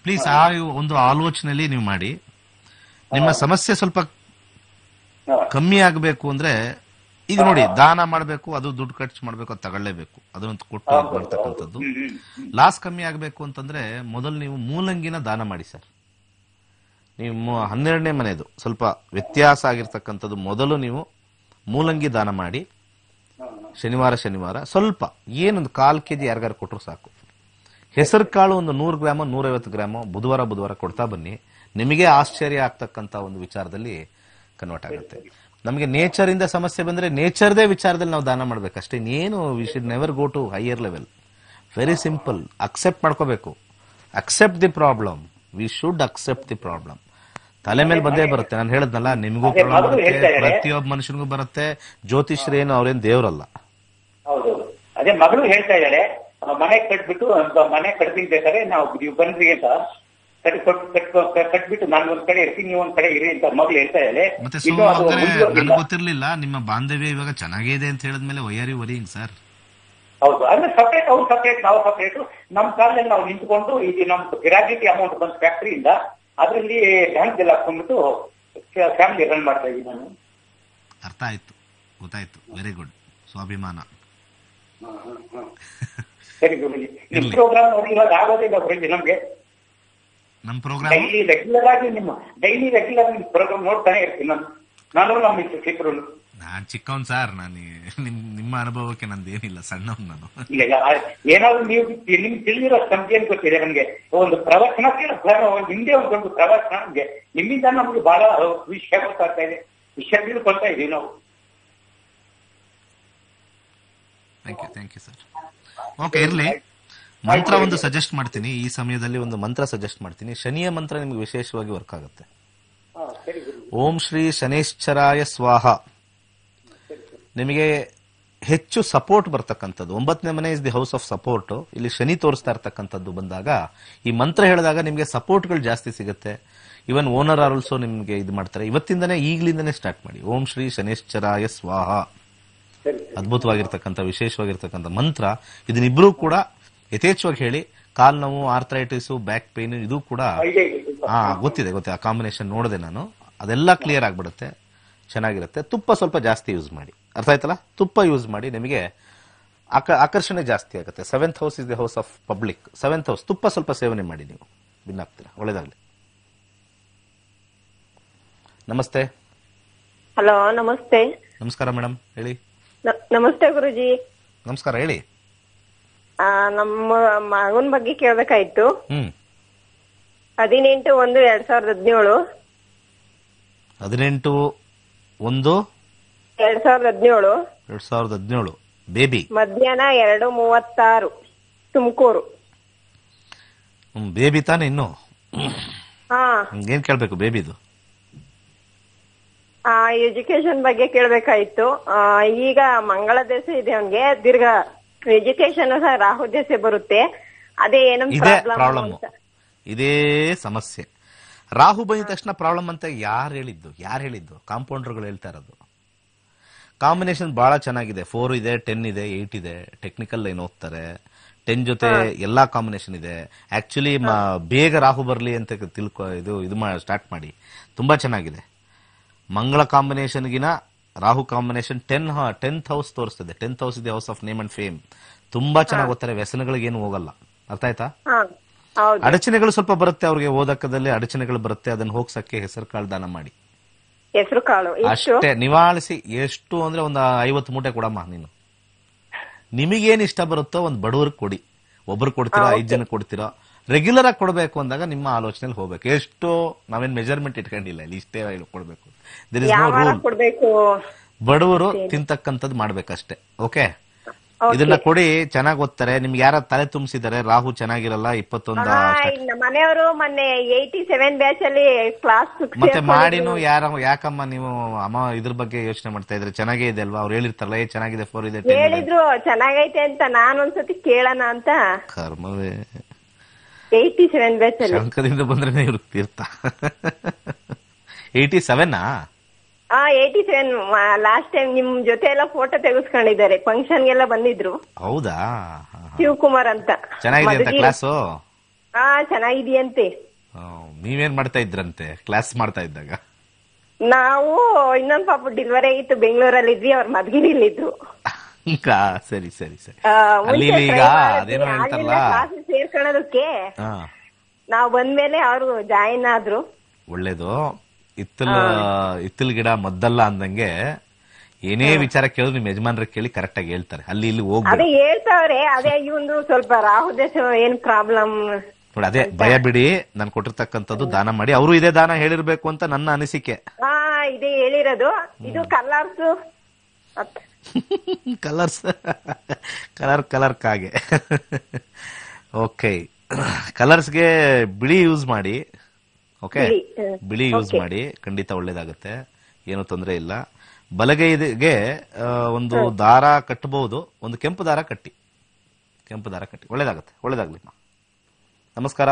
ಪ್ಲೀಸ್ ಆ ಒಂದು ಆಲೋಚನೆಯಲ್ಲಿ ನೀವು ಮಾಡಿ ನಿಮ್ಮ ಸಮಸ್ಯೆ ಸ್ವಲ್ಪ ಹಾ. ಕಮ್ಮಿ ಆಗಬೇಕು ಅಂದ್ರೆ ಈಗ ನೋಡಿ ದಾನ ಮಾಡಬೇಕು ಅದು ದುಡ್ಡು ಖರ್ಚು ಮಾಡಬೇಕು ಅದು ತಗೊಳ್ಳೇಬೇಕು ಅದನ್ನೊಂದು ಕೊಟ್ಟು ಇದ್ ಮಾಡ್ತಕ್ಕಂಥದ್ದು ಹ್ಮ್, ಹ್ಮ್, ಹ್ಮ್. ಲಾಸ್ ಕಮ್ಮಿ ಆಗಬೇಕು ಅಂತಂದ್ರೆ ಮೊದಲು ನೀವು ಮೂಲಂಗಿನ ದಾನ ಮಾಡಿ ಸರ್ ನೀವು ಮು- ಹನ್ನೆರಡನೇ ಮನೆದು ಸ್ವಲ್ಪ ವ್ಯತ್ಯಾಸ ಆಗಿರ್ತಕ್ಕಂಥದ್ದು ಮೊದಲು ನೀವು ಮೂಲಂಗಿ ದಾನ ಮಾಡಿ ಶನಿವಾರ ಶನಿವಾರ ಸ್ವಲ್ಪ ಏನೊಂದು ಕಾಲ್ ಕೆಜಿ ಯಾರಿಗಾರು ಕೊಟ್ಟರು ಸಾಕು ಹೆಸರು ಕಾಳು ಒಂದು ನೂರು ಗ್ರಾಮ ನೂರೈವತ್ತು ಗ್ರಾಮ ಬುಧವಾರ ಬುಧವಾರ ಕೊಡ್ತಾ ಬನ್ನಿ ನಿಮಗೆ ಆಶ್ಚರ್ಯ ಆಗ್ತಕ್ಕಂಥ ಒಂದು ವಿಚಾರದಲ್ಲಿ ಕನ್ವರ್ಟ್ ಆಗುತ್ತೆ ನಮಗೆ ನೇಚರ್ ಇಂದ ಸಮಸ್ಯೆ ಬಂದ್ರೆ ನೇಚರ್ದೇ ವಿಚಾರದಲ್ಲಿ ನಾವು ದಾನ ಮಾಡ್ಬೇಕಷ್ಟೇ ಇನ್ನೇನು we should never go to higher level very simple accept ಮಾಡ್ಕೋಬೇಕು accept the problem we should accept the problem ತಲೆ ಮೇಲೆ ಬಂದೇ ಬರುತ್ತೆ ನಾನು ಹೇಳದ್ನಲ್ಲ ನಿಮಗೂ ಅದೇ ಪ್ರಾಬ್ಲಮ್ ಮೊದಲು ಬರುತ್ತೆ ಹೇಳ್ತಾ ಇದ್ದಾರೆ. ಪ್ರತಿಯೊಬ್ಬ ಮನುಷ್ಯನಿಗೂ ಬರುತ್ತೆ ಜ್ಯೋತಿಷ್ಯರೇನು ಅವ್ರೇನ್ ದೇವ್ರಲ್ಲ ಹೌದು ಅದೇ ಮಗಳು ಹೇಳ್ತಾ ಇದ್ದಾಳೆ ಆ, ಮನೆ ಕಟ್ಬಿಟ್ಟು ಒಂದು ಮನೆ ಕಟ್ತೀನಿ ಬೇಕಾದ್ರೆ ನಾವು ನೀವು ಬಂದ್ರಿ ಅಂತ ಕಟ್ ಕೊಟ್- ಕಟ್- ಕಟ್- ಕಟ್ಬಿಟ್ಟು ನಾನು ಒಂದ್ ಕಡೆ ಇರ್ತೀನಿ ನೀವು ಒಂದ್ ಕಡೆ ಇರಿ ಅಂತ ಮಗಳು ಹೇಳ್ತಾ ಇದ್ದಾಳೆ ಮತ್ತೆ ಇನ್ನು ಅದು ಸೋಮವಾರ ಮುಂದುವರಿದಿಲ್ಲ. ನನ್ಗೆ ಗೊತ್ತಿರ್ಲಿಲ್ಲ ನಿಮ್ಮ ಬಾಂಧವ್ಯ ಇವಾಗ ಚೆನ್ನಾಗೇ ಇದೆ ಅಂತ ಹೇಳಿದ್ಮೇಲೆ ವೈಯಾರಿ ವರಿಂಗ್ ಸರ್ ಹೌದು ಅಂದ್ರೆ ಸಪರೇಟ್ ಅವ್ರು ಸಪರೇಟ್ ನಾವು ಸಪರೇಟ್ ನಮ್ಮ ಕಾಲದಲ್ಲಿ ನಾವು ನಿಂತ್ಕೊಂಡು ಇದು ನಮ್ ಗ್ರಾಜ್ಯುಟಿ ಅಮೌಂಟ್ ಬಂದ ಫ್ಯಾಕ್ಟರಿಯಿಂದ ಅದರಲ್ಲಿ ಬ್ಯಾಂಕ್ ಎಲ್ಲ ಹಾಕೊಂಡ್ಬಿಟ್ಟು ಫ್ಯಾಮಿಲಿ ರನ್ ಮಾಡ್ತಾ ಇದ್ದೀನಿ ನಾನು ಅರ್ಥ ಆಯ್ತು ಗೊತ್ತಾಯ್ತು ವೆರಿ ಗುಡ್ ಸ್ವಾಭಿಮಾನ ಸರಿ ಗುರುಜಿ ನಿಮ್ ಇರ್ಲಿ. ಪ್ರೋಗ್ರಾಮ್ ನೋಡಿ ಇವಾಗ ಆಗೋದಿಲ್ಲ ಗುರುಜಿ ನಮ್ಗೆ ನಮ್ ಪ್ರೋಗ್ರಾಮ್ ಡೈಲಿ ರೆಗ್ಯುಲರ್ ಆಗಿ ನಿಮ್ಮ ಡೈಲಿ ರೆಗ್ಯುಲರ್ ಆಗಿ ಪ್ರೋಗ್ರಾಮ್ ನೋಡ್ತಾನೆ ಇರ್ತೀನಿ ನಾನು ನಾನು ನಮ್ಮ ಮಿಸ್ಟರ್ ಚಿತ್ರು ನಾನ್ ಚಿಕ್ಕವನ್ ಸರ್ ನಾನು ನಿಮ್ ನಿಮ್ಮ ಅನುಭವಕ್ಕೆ ನಂದು ಏನಿಲ್ಲ ಸಣ್ಣವನ್ ನಾನು ಇಲ್ಲ ಇಲ್ಲ, ಆ- ಏನಾದ್ರು ನೀವು ನಿಮ್ಗೆ ತಿಳಿದಿರೋ ಸಂಖ್ಯೆ ಅಂತ ಗೊತ್ತಿದೆ ನಮ್ಗೆ ಒಂದು ಪ್ರವಚನ ಕೇಳ- ಒಂದು ಹಿಂದೆ ಒಂದು ದೊಡ್ಡ ಪ್ರವಚನ ನಮ್ಗೆ ನಿಮ್ಮಿಂದ ನಮ್ಗೆ ಬಹಳ ವಿಷಯ ಗೊತ್ತಾಗ್ತಾ ಇದೆ ವಿಷಯ ತಿಳ್ಕೊಳ್ತಾ ಇದೀವಿ ನಾವು thank you thank you sir okay ಇರ್ಲಿ ಮಂತ್ರ ಒಂದು ಸಜೆಸ್ಟ್ ಮಾಡ್ತೀನಿ ಈ ಸಮಯದಲ್ಲಿ ಒಂದು ಮಂತ್ರ ಸಜೆಸ್ಟ್ ಮಾಡ್ತೀನಿ ಶನಿಯ ಮಂತ್ರ ನಿಮ್ಗೆ ವಿಶೇಷವಾಗಿ ವರ್ಕ್ ಆಗುತ್ತೆ ಹಾ, ಸರಿ ಗುರು ಓಂ ಶ್ರೀ ಶನೇಶ್ಚರಾಯ ಸ್ವಾಹ ನಿಮಗೆ ಹೆಚ್ಚು ಸಪೋರ್ಟ್ ಬರ್ತಕ್ಕಂಥದ್ದು ಒಂಬತ್ತನೇ ಮನೆ is the house of support ಇಲ್ಲಿ ಶನಿ ತೋರಿಸ್ತಾ ಇರ್ತಕ್ಕಂಥದ್ದು ಬಂದಾಗ ಈ ಮಂತ್ರ ಹೇಳಿದಾಗ ನಿಮಗೆ ಸಪೋರ್ಟ್ಗಳು ಜಾಸ್ತಿ ಸಿಗುತ್ತೆ ಇವನ್ ಓನರ್ ಆಲ್ಸೋ ನಿಮಗೆ ಇದು ಮಾಡ್ತಾರೆ ಇವತ್ತಿಂದನೇ ಈಗಲಿಂದನೇ ಸ್ಟಾರ್ಟ್ ಮಾಡಿ ಓಂ ಶ್ರೀ ಶನೇಶ್ಚರಾಯ ಸ್ವಾಹ ಸರಿ ಅದ್ಭುತವಾಗಿರ್ತಕ್ಕಂಥ ವಿಶೇಷವಾಗಿರ್ತಕ್ಕಂಥ ಮಂತ್ರ ಇದನ್ನಿಬ್ರು ಕೂಡ ಯಥೇಚ್ಛವಾಗಿ ಹೇಳಿ ಕಾಲ್ ನೋವು ಆರ್ಥರೈಟಿಸ್ ಬ್ಯಾಕ್ ಪೇನ್ ಇದು ಕೂಡ ಇದೆ, ಇದೆ. ಹಾ ಗೊತ್ತಿದೆ ಗೊತ್ತಿದೆ ಆ ಕಾಂಬಿನೇಷನ್ ನೋಡಿದೆ ನಾನು ಅದೆಲ್ಲ ಕ್ಲಿಯರ್ ಆಗ್ಬಿಡುತ್ತೆ ಚೆನ್ನಾಗಿರುತ್ತೆ ತುಪ್ಪ ಸ್ವಲ್ಪ ಜಾಸ್ತಿ ಯೂಸ್ ಮಾಡಿ ಅರ್ಥ ಆಯ್ತಲ್ಲ ತುಪ್ಪ ಯೂಸ್ ಮಾಡಿ ನಿಮಗೆ ಆಕ- ಆಕರ್ಷಣೆ ಜಾಸ್ತಿ ಆಗುತ್ತೆ seventh house is the house of public seventh house ತುಪ್ಪ ಸ್ವಲ್ಪ ಸೇವನೆ ಮಾಡಿ ನೀವು ವಿನ್ ಆಗ್ತೀರಾ ಒಳ್ಳೇದಾಗ್ಲಿ ನಮಸ್ತೆ ಹಲೋ ನಮಸ್ತೆ ನಮಸ್ಕಾರ ಮೇಡಮ್ ಹೇಳಿ ನ- ನಮಸ್ತೆ ಗುರುಜಿ ನಮಸ್ಕಾರ ಹೇಳಿ ಆ, ನಮ್ಮ ಮಗನ ಬಗ್ಗೆ ಕೇಳ್ಬೇಕಾಯ್ತು ಹ್ಮ್ ಹದಿನೆಂಟು ಒಂದು ಎರಡ್ ಸಾವಿರದ ಹದಿನೇಳು ಹದಿನೆಂಟು ಒಂದು ಎರಡ್ ಸಾವಿರದ ಹದಿನೇಳು ಎರಡ್ ಸಾವಿರದ ಹದಿನೇಳು ಬೇಬಿ ಮಧ್ಯಾಹ್ನ ಎರಡು ಮೂವತ್ತಾರು ತುಮಕೂರು ಹ್ಮ್ ಬೇಬಿ ತಾನೆ ಇನ್ನು ಹಾ ಏನ್ ಕೇಳ್ಬೇಕು ಬೇಬಿದು ಆ ಎಜುಕೇಶನ್ ಬಗ್ಗೆ ಕೇಳ್ಬೇಕಾಯ್ತು ಆ, ಈಗ ಮಂಗಳ ದಶೆ ಇದೆ ಅವನ್ಗೆ ದೀರ್ಘ ಎಜುಕೇಶನ್ ಸಹ ರಾಹು ದಶೆ ಬರುತ್ತೆ ಅದೇ ಏನೋ ಇದೇ ಪ್ರಾಬ್ಲಮ್ ಪ್ರಾಬ್ಲಮ್ ಇದೇ ಸಮಸ್ಯೆ ರಾಹು ಬಂದ ತಕ್ಷಣ ಪ್ರಾಬ್ಲಮ್ ಅಂತ ಯಾರು ಹೇಳಿದ್ದು ಯಾರು ಹೇಳಿದ್ದು ಕಾಂಪೌಂಡರ್ಗಳು ಹೇಳ್ತಾ ಇರೋದು ಕಾಂಬಿನೇಷನ್ ಬಹಳ ಚೆನ್ನಾಗಿದೆ ಫೋರ್ ಇದೆ ಟೆನ್ ಇದೆ ಏಟ್ ಇದೆ ಟೆಕ್ನಿಕಲ್ ಲೈನ್ ಓದ್ತಾರೆ ಟೆನ್ ಜೊತೆ ಎಲ್ಲಾ ಕಾಂಬಿನೇಷನ್ ಇದೆ ಆಕ್ಚುಲಿ ಬೇಗ ರಾಹು ಬರ್ಲಿ ಅಂತ ತಿಳ್ಕೊ ಇದು ಇದು ಸ್ಟಾರ್ಟ್ ಮಾಡಿ ತುಂಬಾ ಚೆನ್ನಾಗಿದೆ ಮಂಗಳ ಕಾಂಬಿನೇಷನ್ಗಿನ Rahu combination ten tenth house ತೋರಿಸ್ತದೆ ಟೆಂತ್ ಹೌಸ್ ಇದೆ house of name and fame ತುಂಬಾ ಚೆನ್ನಾಗಿ ಓದ್ತಾರೆ ವ್ಯಸನಗಳಿಗೆ ಏನು ಹೋಗಲ್ಲ ಅರ್ಥ ಆಯ್ತಾ ಹಾ ಹೌದು ಅಡಚಣೆಗಳು ಸ್ವಲ್ಪ ಬರುತ್ತೆ ಅವ್ರಿಗೆ ಓದಕದಲ್ಲಿ ಅಡಚಣೆಗಳು ಬರುತ್ತೆ ಅದನ್ನ ಹೋಗ್ಸಕ್ಕೆ ಹೆಸರು ಕಾಳು ದಾನ ಮಾಡಿ ಹೆಸರು ಕಾಳು ಇಷ್ಟು ಅಷ್ಟೇ ನಿವಾಳಿಸಿ ಎಷ್ಟು ಅಂದ್ರೆ ಒಂದು ಐವತ್ತು ಮೂಟೆ ಕೊಡಮ್ಮ ನೀನು ನಿಮಗೇನ್ ಇಷ್ಟ ಬರುತ್ತೋ ಒಂದು ಬಡವರಿಗೆ ಕೊಡಿ ಒಬ್ರು ಕೊಡ್ತೀರಾ ಐದ್ ಜನ ಕೊಡ್ತೀರಾ ರೆಗ್ಯುಲರ್ ಆಗಿ ಕೊಡಬೇಕು ಅಂದಾಗ ನಿಮ್ಮ ಆಲೋಚನೆಯಲ್ಲಿ ಹೋಗ್ಬೇಕು ಎಷ್ಟು ನಾವೇನ್ ಮೆಜರ್ಮೆಂಟ್ ಇಟ್ಕೊಂಡಿಲ್ಲ ಇಲ್ಲಿ ಇಷ್ಟೇ ಕೊಡ್ಬೇಕು ದಿರ್ ಇಸ್ ನೋ ಯಾವ ರೂಲ್ ಕೊಡ್ಬೇಕು ಬಡವರು ತಿಂತಕ್ಕಂಥದ್ದು ಮಾಡ್ಬೇಕಷ್ಟೇ ಓಕೆ Okay. ಇದನ್ನ ಕೊಡಿ ಚೆನ್ನಾಗ್ ಓದ್ತಾರೆ ನಿಮ್ಗೆ ಯಾರ ತಲೆ ತುಂಬಿಸಿದ್ದಾರೆ ರಾಹು ಚೆನ್ನಾಗಿರಲ್ಲ ಇಪ್ಪತ್ತೊಂದ ಆ, ನಮ್ಮ ಮನೆಯವರು ಮೊನ್ನೆ ಏಯ್ಟಿ ಸೆವೆನ್ ಬ್ಯಾಚ್ ಅಲ್ಲಿ ಕ್ಲಾಸ್ ಮತ್ತೆ ಮಾಡಿನು ಯಾರ ಯಾಕಮ್ಮ ನೀವು ಅಮ್ಮ ಇದ್ರ ಬಗ್ಗೆ ಯೋಚನೆ ಮಾಡ್ತಾ ಇದ್ರೆ ಚೆನ್ನಾಗೇ ಇದೆ ಅಲ್ವಾ ಅವ್ರು ಹೇಳಿರ್ತಾರಲ್ಲ ಏ ಚೆನ್ನಾಗಿದೆ ಫೋರ್ ಇದೆ 10 ಇದೆ ಹೇಳಿದ್ರು ಚೆನ್ನಾಗೈತೆ ಅಂತ ನಾನೊಂದ್ಸತಿ ಕೇಳೋಣ ಅಂತ ಕರ್ಮವೇ ಏಯ್ಟಿ ಸೆವೆನ್ ಬ್ಯಾಚ್ ಅಲ್ಲಿ ಶಂಕರಿಂದ ಬಂದ್ರೆ ಇವ್ರು ತೀರ್ಥ ಏಯ್ಟಿ ಸೆವೆನ್ನಾ ಹಾ ಏಯ್ಟಿ ಸೆವೆನ್ ಲಾಸ್ಟ್ ಟೈಮ್ ನಿಮ್ ಜೊತೆ ಎಲ್ಲ ಫೋಟೋ ತೆಗೆಸ್ಕೊಂಡಿದ್ದಾರೆ ಫಂಕ್ಷನ್ ಗೆಲ್ಲ ಬಂದಿದ್ರು ಹೌದಾ ಹಾ, ಹಾ. ಶಿವಕುಮಾರ್ ಅಂತ ಚೆನ್ನಾಗಿದೆ ಅಂತ ಮಧುಗಿರಿ- ಕ್ಲಾಸು ಹಾ ಚೆನ್ನಾಗಿದೆಯಂತೆ ಆ, ನೀವೇನ್ ಮಾಡ್ತಾ ಇದ್ರಂತೆ ಕ್ಲಾಸ್ ಮಾಡ್ತಾ ಇದ್ದಾಗ ನಾವು ಇನ್ನೊಂದ್ ಪಾಪ ಡಿಲಿವರಿ ಆಗಿತ್ತು ಬೆಂಗಳೂರಲ್ಲಿ ಇದ್ವಿ ಅವ್ರ ಮದ್ಗಿರಿಲಿದ್ರು ಆ, ಸರಿ ಸರಿ ಸರಿ ಆ, ಅಲ್ಲಿ ಮುಂಚೆ ಈಗ try ಮಾಡಿದ್ವಿ. ಅದೇನೋ ಹೇಳ್ತಾರಲ್ಲ ಆಗ್ಲಿಲ್ಲ class ಸೇರ್ಕೊಳ್ಳೋದಕ್ಕೆ ಹಾ ನಾವ್ ಬಂದ್ಮೇಲೆ ಅವ್ರು ಜಾಯಿನ್ ಆದ್ರು ಒಳ್ಳೇದು ಇತ್ತಲ ಇತ್ತಲ್ ಗಿಡ ಮದ್ದಲ್ಲ ಅಂದಂಗೆ ಏನೇ ವಿಚಾರ ಕೇಳಿದ್ರು ನಿಮ್ ಯಜಮಾನ್ರ ಕೇಳಿ ಕರೆಕ್ಟ್ ಆಗಿ ಹೇಳ್ತಾರೆ ಅಲ್ಲಿ ಇಲ್ಲಿ ಅದೇ ಹೋಗ್ಬೇಡಿ ಹೇಳ್ತಾವ್ರೆ ಅದೇ ಇವಂದು ಸ್ವಲ್ಪ ರಾಹು ದೇಶ ಏನ್ ಪ್ರಾಬ್ಲಮ್ ನೋಡಿ ಅದೇ ಭಯ ಬಿಡಿ ನಾನು ಕೊಟ್ಟಿರ್ತಕ್ಕಂಥದ್ದು ದಾನ ಮಾಡಿ ಅವರು ಇದೇ ದಾನ ಹೇಳಿರ್ಬೇಕು ಅಂತ ನನ್ನ ಅನಿಸಿಕೆ ಹಾ ಇದೇ ಹೇಳಿರೋದು ಇದು ಕಲರ್ಸ್ ಕಲರ್ಸ್ ಕಲರ್ ಕಲರ್ ಕಾಗೆ ಓಕೆ ಕಲರ್ಸ್ಗೆ ಬಿಳಿ ಯೂಸ್ ಮಾಡಿ ಓಕೆ ಬಿಳಿ, ಹ್ಮ್. ಬಿಳಿ ಯೂಸ್ Okay. ಮಾಡಿ ಖಂಡಿತ ಒಳ್ಳೇದಾಗುತ್ತೆ ಏನು ತೊಂದರೆ ಇಲ್ಲ ಬಲಗೈಗೆ ಆ, ಒಂದು ದಾರ ಕಟ್ಟಬಹುದು ಒಂದು ಕೆಂಪು ದಾರ ಕಟ್ಟಿ ಕೆಂಪು ದಾರ ಕಟ್ಟಿ ಒಳ್ಳೇದಾಗುತ್ತೆ ಒಳ್ಳೇದಾಗ್ಲಿ ಅಮ್ಮ. ನಮಸ್ಕಾರ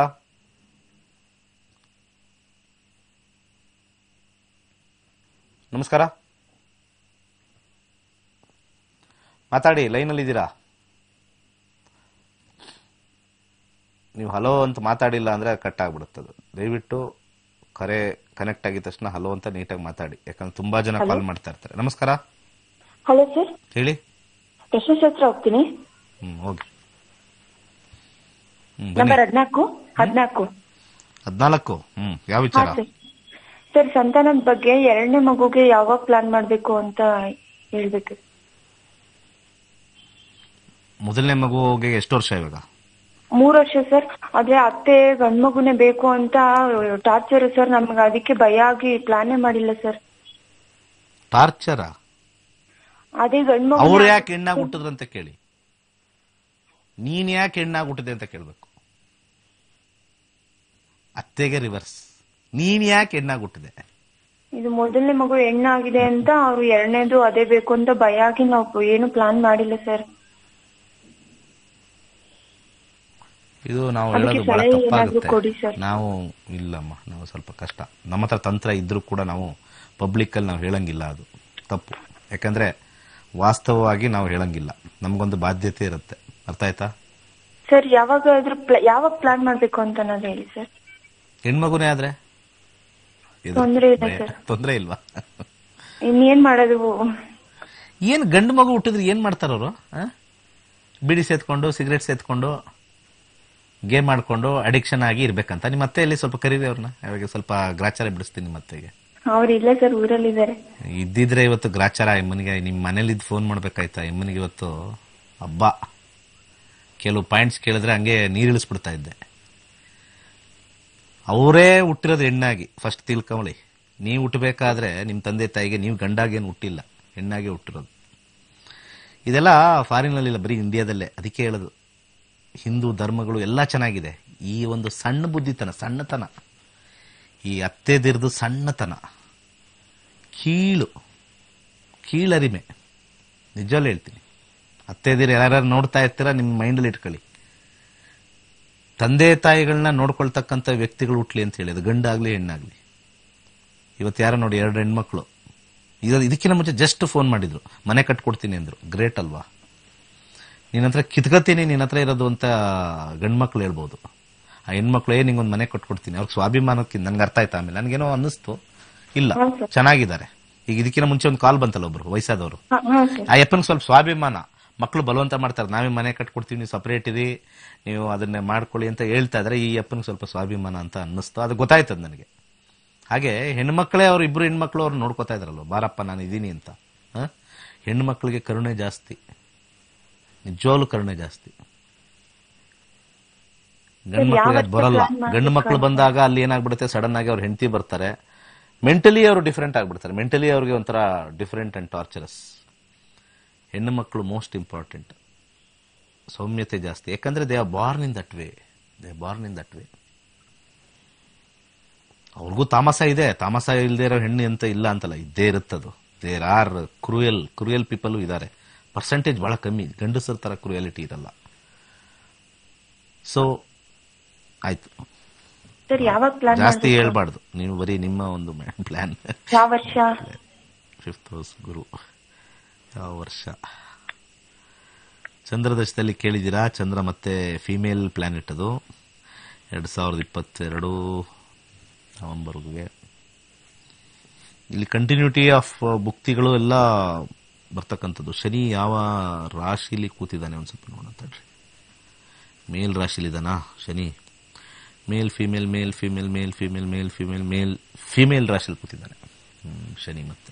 ನಮಸ್ಕಾರ ಮಾತಾಡಿ ಲೈನಲ್ಲಿ ಇದ್ದೀರಾ ನೀವು ಹಲೋ ಅಂತ ಮಾತಾಡಿಲ್ಲ ಅಂದ್ರೆ ಕಟ್ ಆಗ್ಬಿಡುತ್ತದು ದಯವಿಟ್ಟು ಕರೆ ಕನೆಕ್ಟ್ ಆಗಿದ ತಕ್ಷಣ ಹಲೋ ಅಂತ ನೀಟಾಗಿ ಮಾತಾಡಿ ಯಾಕಂದ್ರೆ ತುಂಬಾ ಜನ ಕಾಲ್ ಮಾಡ್ತಾ ಇರ್ತಾರೆ ನಮಸ್ಕಾರ ಹಲೋ ಸರ್ ಹೇಳಿ ಯಶಸ್ವಿ ಹೋಗ್ತೀನಿ ಹ್ಮ್ ಹೋಗಿ ಹ್ಮ್ ನಂಬರ್ ಬನ್ನಿ ಹದ್ನಾಲ್ಕು ಹದ್ನಾಲ್ಕು ಹದ್ನಾಲ್ಕು ಹ್ಮ್ ಯಾವ ಹಾ ವಿಚಾರ ಸರ್ ಸರ್ ಸಂತಾನದ ಬಗ್ಗೆ ಎರಡನೇ ಮಗುಗೆ ಯಾವಾಗ ಪ್ಲಾನ್ ಮಾಡ್ಬೇಕು ಅಂತ ಹೇಳ್ಬೇಕು ಮೊದಲನೇ ಮಗುಗೆ ಎಷ್ಟು ವರ್ಷ ಇವಾಗ ಮೂರ್ ವರ್ಷ ಸರ್ ಅದೇ ಅತ್ತೆ ಗಂಡ್ ಮಗುನೇ ಬೇಕು ಅಂತ ಟಾರ್ಚರ್ ಸರ್ ನಮ್ಗೆ ಅದಕ್ಕೆ ಭಯ ಆಗಿ ಪ್ಲಾನೇ ಮಾಡಿಲ್ಲ ಸರ್ ಟಾರ್ಚರ ಅದೇ ಗಂಡ್ ಮಗು ಅವ್ರು ಯಾಕೆ ಹೆಣ್ಣಾಗಿ ಹುಟ್ಟಿದ್ರಂತ ಕೇಳಿ ನೀನ್ ಯಾಕೆ ಹೆಣ್ಣಾಗಿ ಹುಟ್ಟಿದೆ ಅಂತ ಕೇಳ್ಬೇಕು ಅತ್ತೆಗೆ ರಿವರ್ಸ್ ನೀನ್ ಯಾಕೆ ಹೆಣ್ಣಾಗಿ ಹುಟ್ಟಿದೆ ಇದು ಮೊದಲನೇ ಮಗು ಹೆಣ್ಣಾಗಿದೆ ಅಂತ ಅವ್ರು ಎರಡನೇದು ಅದೇ ಬೇಕು ಅಂತ ಭಯ ಆಗಿ ನಾವು ಏನು ಪ್ಲಾನ್ ಮಾಡಿಲ್ಲ ಸರ್ ಇದು ನಾವು ಅದಕ್ಕೆ ಹೇಳೋದು ಬಹಳ ಸಲಹೆ ಏನಾದ್ರೂ ತಪ್ಪಾಗುತ್ತೆ ಕೊಡಿ ಸರ್. ನಾವು ಇಲ್ಲಮ್ಮ ನಾವು ಸ್ವಲ್ಪ ಕಷ್ಟ ನಮ್ಮ ಹತ್ರ ತಂತ್ರ ಇದ್ರೂ ಕೂಡ ನಾವು ಪಬ್ಲಿಕ್ ಅಲ್ಲಿ ನಾವು ಹೇಳಂಗಿಲ್ಲ ಅದು ತಪ್ಪು ಯಾಕಂದ್ರೆ ವಾಸ್ತವವಾಗಿ ನಾವು ಹೇಳಂಗಿಲ್ಲ ನಮ್ಗೊಂದು ಬಾಧ್ಯತೆ ಇರುತ್ತೆ ಅರ್ಥ ಆಯ್ತಾ ಸರ್ ಯಾವಾಗಾದ್ರೂ ಪ್ಲ- ಯಾವಾಗ ಪ್ಲಾನ್ ಮಾಡ್ಬೇಕು ಅಂತ ನಾನು ಹೇಳಿ ಸರ್ ಹೆಣ್ಮಗುನೇ ಆದ್ರೆ ತೊಂದ್ರೆ ಇಲ್ಲ ಸರ್. ತೊಂದರೆ ಇಲ್ವಾ ಇನ್ನೇನ್ ಮಾಡೋದು ಏನ್ ಗಂಡು ಮಗು ಹುಟ್ಟಿದ್ರೆ ಏನ್ ಮಾಡ್ತಾರ ಅವರು ಬಿಡಿ ಸೇತ್ಕೊಂಡು ಸಿಗರೇಟ್ ಸೇತ್ಕೊಂಡು ಗೇಮ್ ಮಾಡ್ಕೊಂಡು ಅಡಿಕ್ಷನ್ ಆಗಿ ಇರ್ಬೇಕಂತ ನಿಮ್ಮ ಅತ್ತೆಯಲ್ಲಿ ಸ್ವಲ್ಪ ಕರೀರಿ ಅವ್ರನ್ನ ಅವಾಗ ಸ್ವಲ್ಪ ಗ್ರಾಚಾರ ಬಿಡಿಸ್ತೀನಿ ನಿಮ್ಮ ಅತ್ತೆಗೆ ಅವ್ರು ಇಲ್ಲ ಸರ್ ಊರಲ್ಲಿದ್ದಾರೆ ಇದ್ದಿದ್ರೆ ಇವತ್ತು ಗ್ರಾಚಾರ ಎಮ್ಮನಿಗೆ ನಿಮ್ಮ ಮನೇಲಿದ್ದು ಫೋನ್ ಮಾಡ್ಬೇಕಾಯ್ತಾ ಎಮ್ಮನಿಗೆ ಇವತ್ತು ಹಬ್ಬ ಕೆಲವು ಪಾಯಿಂಟ್ಸ್ ಕೇಳಿದ್ರೆ ಹಂಗೆ ನೀರಿಳಿಸ್ಬಿಡ್ತಾ ಇದ್ದೆ ಅವರೇ ಹುಟ್ಟಿರೋದು ಹೆಣ್ಣಾಗಿ ಫಸ್ಟ್ ತಿಳ್ಕೊಳ್ಳಿ ನೀವು ಹುಟ್ಟಬೇಕಾದ್ರೆ ನಿಮ್ಮ ತಂದೆ ತಾಯಿಗೆ ನೀವು ಗಂಡಾಗೇನು ಹುಟ್ಟಿಲ್ಲ ಹೆಣ್ಣಾಗೆ ಹುಟ್ಟಿರೋದು ಇದೆಲ್ಲ ಫಾರಿನಲ್ಲಿಲ್ಲ ಬರೀ ಇಂಡಿಯಾದಲ್ಲೇ ಅದಕ್ಕೆ ಹೇಳೋದು ಹಿಂದೂ ಧರ್ಮಗಳು ಎಲ್ಲ ಚೆನ್ನಾಗಿದೆ ಈ ಒಂದು ಸಣ್ಣ ಬುದ್ಧಿತನ ಸಣ್ಣತನ ಈ ಅತ್ತೆದಿರ್ದು ಸಣ್ಣತನ ಕೀಳು ಕೀಳರಿಮೆ ನಿಜವಲ್ಲೂ ಹೇಳ್ತೀನಿ ಅತ್ತೆದಿರು ಯಾರ್ಯಾರು ನೋಡ್ತಾ ಇರ್ತೀರಾ ನಿಮ್ಮ ಮೈಂಡಲ್ಲಿ ಇಟ್ಕೊಳ್ಳಿ ತಂದೆ ತಾಯಿಗಳನ್ನ ನೋಡ್ಕೊಳ್ತಕ್ಕಂಥ ವ್ಯಕ್ತಿಗಳು ಹುಟ್ಲಿ ಅಂತ ಹೇಳಿದ್ರು ಗಂಡಾಗ್ಲಿ ಹೆಣ್ಣಾಗ್ಲಿ ಇವತ್ತು ಯಾರೋ ನೋಡಿ ಎರಡು ಹೆಣ್ಮಕ್ಳು ಇದು ಇದಕ್ಕಿಂತ ಮುಂಚೆ ಜಸ್ಟ್ ಫೋನ್ ಮಾಡಿದ್ರು ಮನೆ ಕಟ್ಕೊಡ್ತೀನಿ ಅಂದ್ರು ಗ್ರೇಟ್ ಅಲ್ವಾ ನಿನ್ನ ಹತ್ರ ಕಿತ್ಕತೀನಿ ನಿನ್ನ ಹತ್ರ ಇರೋದು ಅಂತ ಗಂಡ್ಮಕ್ಳು ಹೇಳ್ಬೋದು ಆ ಹೆಣ್ಮಕ್ಳು ಏ ನಿಂಗೊಂದು ಮನೆ ಕಟ್ಕೊಡ್ತೀನಿ ಅವ್ರಿಗೆ ಸ್ವಾಭಿಮಾನಕ್ಕಿಂತ ನನ್ಗೆ ಅರ್ಥ ಆಯ್ತಾ ಆಮೇಲೆ ನನಗೇನೋ ಅನ್ನಿಸ್ತು ಇಲ್ಲ ಹಾ, ಸರ್. ಚೆನ್ನಾಗಿದ್ದಾರೆ ಈಗ ಇದಕ್ಕಿಂತ ಮುಂಚೆ ಒಂದು ಕಾಲ್ ಬಂತಲ್ಲ ಒಬ್ರು ವಯಸ್ಸಾದವರು ಹಾ ಹಾ ಸರ್ ಆ ಯಪ್ಪನಿಗೆ ಸ್ವಲ್ಪ ಸ್ವಾಭಿಮಾನ ಮಕ್ಕಳು ಬಲವಂತ ಮಾಡ್ತಾರೆ ನಾವೇ ಮನೆ ಕಟ್ಕೊಡ್ತೀವಿ ನೀವು ಸಪರೇಟ್ ಇರಿ ನೀವು ಅದನ್ನೇ ಮಾಡ್ಕೊಳ್ಳಿ ಅಂತ ಹೇಳ್ತಾ ಇದ್ರೆ ಈ ಅಪ್ಪನಿಗೆ ಸ್ವಲ್ಪ ಸ್ವಾಭಿಮಾನ ಅಂತ ಅನ್ನಿಸ್ತು ಅದು ಗೊತ್ತಾಯ್ತದ ನನಗೆ ಹಾಗೆ ಹೆಣ್ಮಕ್ಳೇ ಅವ್ರು ಇಬ್ರು ಹೆಣ್ಮಕ್ಳು ಅವ್ರು ನೋಡ್ಕೋತಾ ಇದ್ರಲ್ವ ಬಾರಪ್ಪ ನಾನು ಇದೀನಿ ಅಂತ ಹ? ಹೆಣ್ಮಕ್ಳಿಗೆ ಕರುಣೆ ಜಾಸ್ತಿ ನಿಜವಾಗ್ಲೂ ಕರುಣೆ ಜಾಸ್ತಿ ಗಂಡು ಮಕ್ಳಿಗೆ ಅದು ಬರಲ್ಲ plan ಮಾಡ್ಬೇಕು ಗಂಡು ಮಕ್ಳು ಬಂದಾಗ ಅಲ್ಲಿ ಏನಾಗ್ಬಿಡುತ್ತೆ ಸಡನ್ ಆಗಿ ಅವ್ರ ಹೆಂಡತಿ ಬರ್ತಾರೆ ಮೆಂಟಲಿ ಅವರು ಡಿಫ್ರೆಂಟ್ ಆಗ್ಬಿಡ್ತಾರೆ ಮೆಂಟಲಿ ಅವ್ರಿಗೆ ಒಂಥರ ಡಿಫ್ರೆಂಟ್ ಅಂಡ್ ಟಾರ್ಚರಸ್ ಹೆಣ್ಣು ಮಕ್ಕಳು ಮೋಸ್ಟ್ ಇಂಪಾರ್ಟೆಂಟ್ ಸೌಮ್ಯತೆ ಜಾಸ್ತಿ ಯಾಕಂದ್ರೆ they are born in that way they born in that way ಅವ್ರಿಗೂ ತಾಮಸ ಇದೆ ತಾಮಸ ಇಲ್ಲದೆ ಇರೋ ಹೆಣ್ಣು ಅಂತ ಇಲ್ಲ ಅಂತಲ್ಲ ಇದ್ದೇ ಇರುತ್ತದು there are cruel cruel people ಇದ್ದಾರೆ ಪರ್ಸೆಂಟೇಜ್ ಬಹಳ ಕಮ್ಮಿ ಗಂಡಸರ ತರ ಕ್ರೂಯಲಿಟಿ ಇರಲ್ಲ ಸೊ ಆಯ್ತು ಸರ್ ಯಾವಾಗ ಪ್ಲಾನ್ ಜಾಸ್ತಿ ಹೇಳ್ಬಾರ್ದು ನೀವು ಬರೀ ನಿಮ್ಮ ಒಂದು ಪ್ಲಾನ್ ಯಾವ ವರ್ಷ ಫಿಫ್ತ್ ಹೌಸ್ ಗುರು ಯಾವ ವರ್ಷ ಚಂದ್ರದಶದಲ್ಲಿ ಕೇಳಿದ್ದೀರಾ ಚಂದ್ರ ಮತ್ತೆ ಫಿಮೇಲ್ ಪ್ಲಾನೆಟ್ ಅದು ಎರಡು ಸಾವಿರದ ಇಪ್ಪತ್ತೆರಡು ನವೆಂಬರ್ಗೆ ಇಲ್ಲಿ ಕಂಟಿನ್ಯೂಟಿ ಆಫ್ ಭುಕ್ತಿಗಳು ಎಲ್ಲ ಬರ್ತಕ್ಕಂಥದ್ದು ಶನಿ ಯಾವ ರಾಶಿಲಿ ಕೂತಿದ್ದಾನೆ ಒಂದು ಸ್ವಲ್ಪ ನೋಡೋಣ ತಡ್ರಿ ಮೇಲ್ ರಾಶಿಲಿದ್ದಾನಾ Shani male female male female male female male female male female ರಾಶಿಲಿ ಕೂತಿದ್ದಾನೆ ಹ್ಮ್, ಶನಿ ಮತ್ತೆ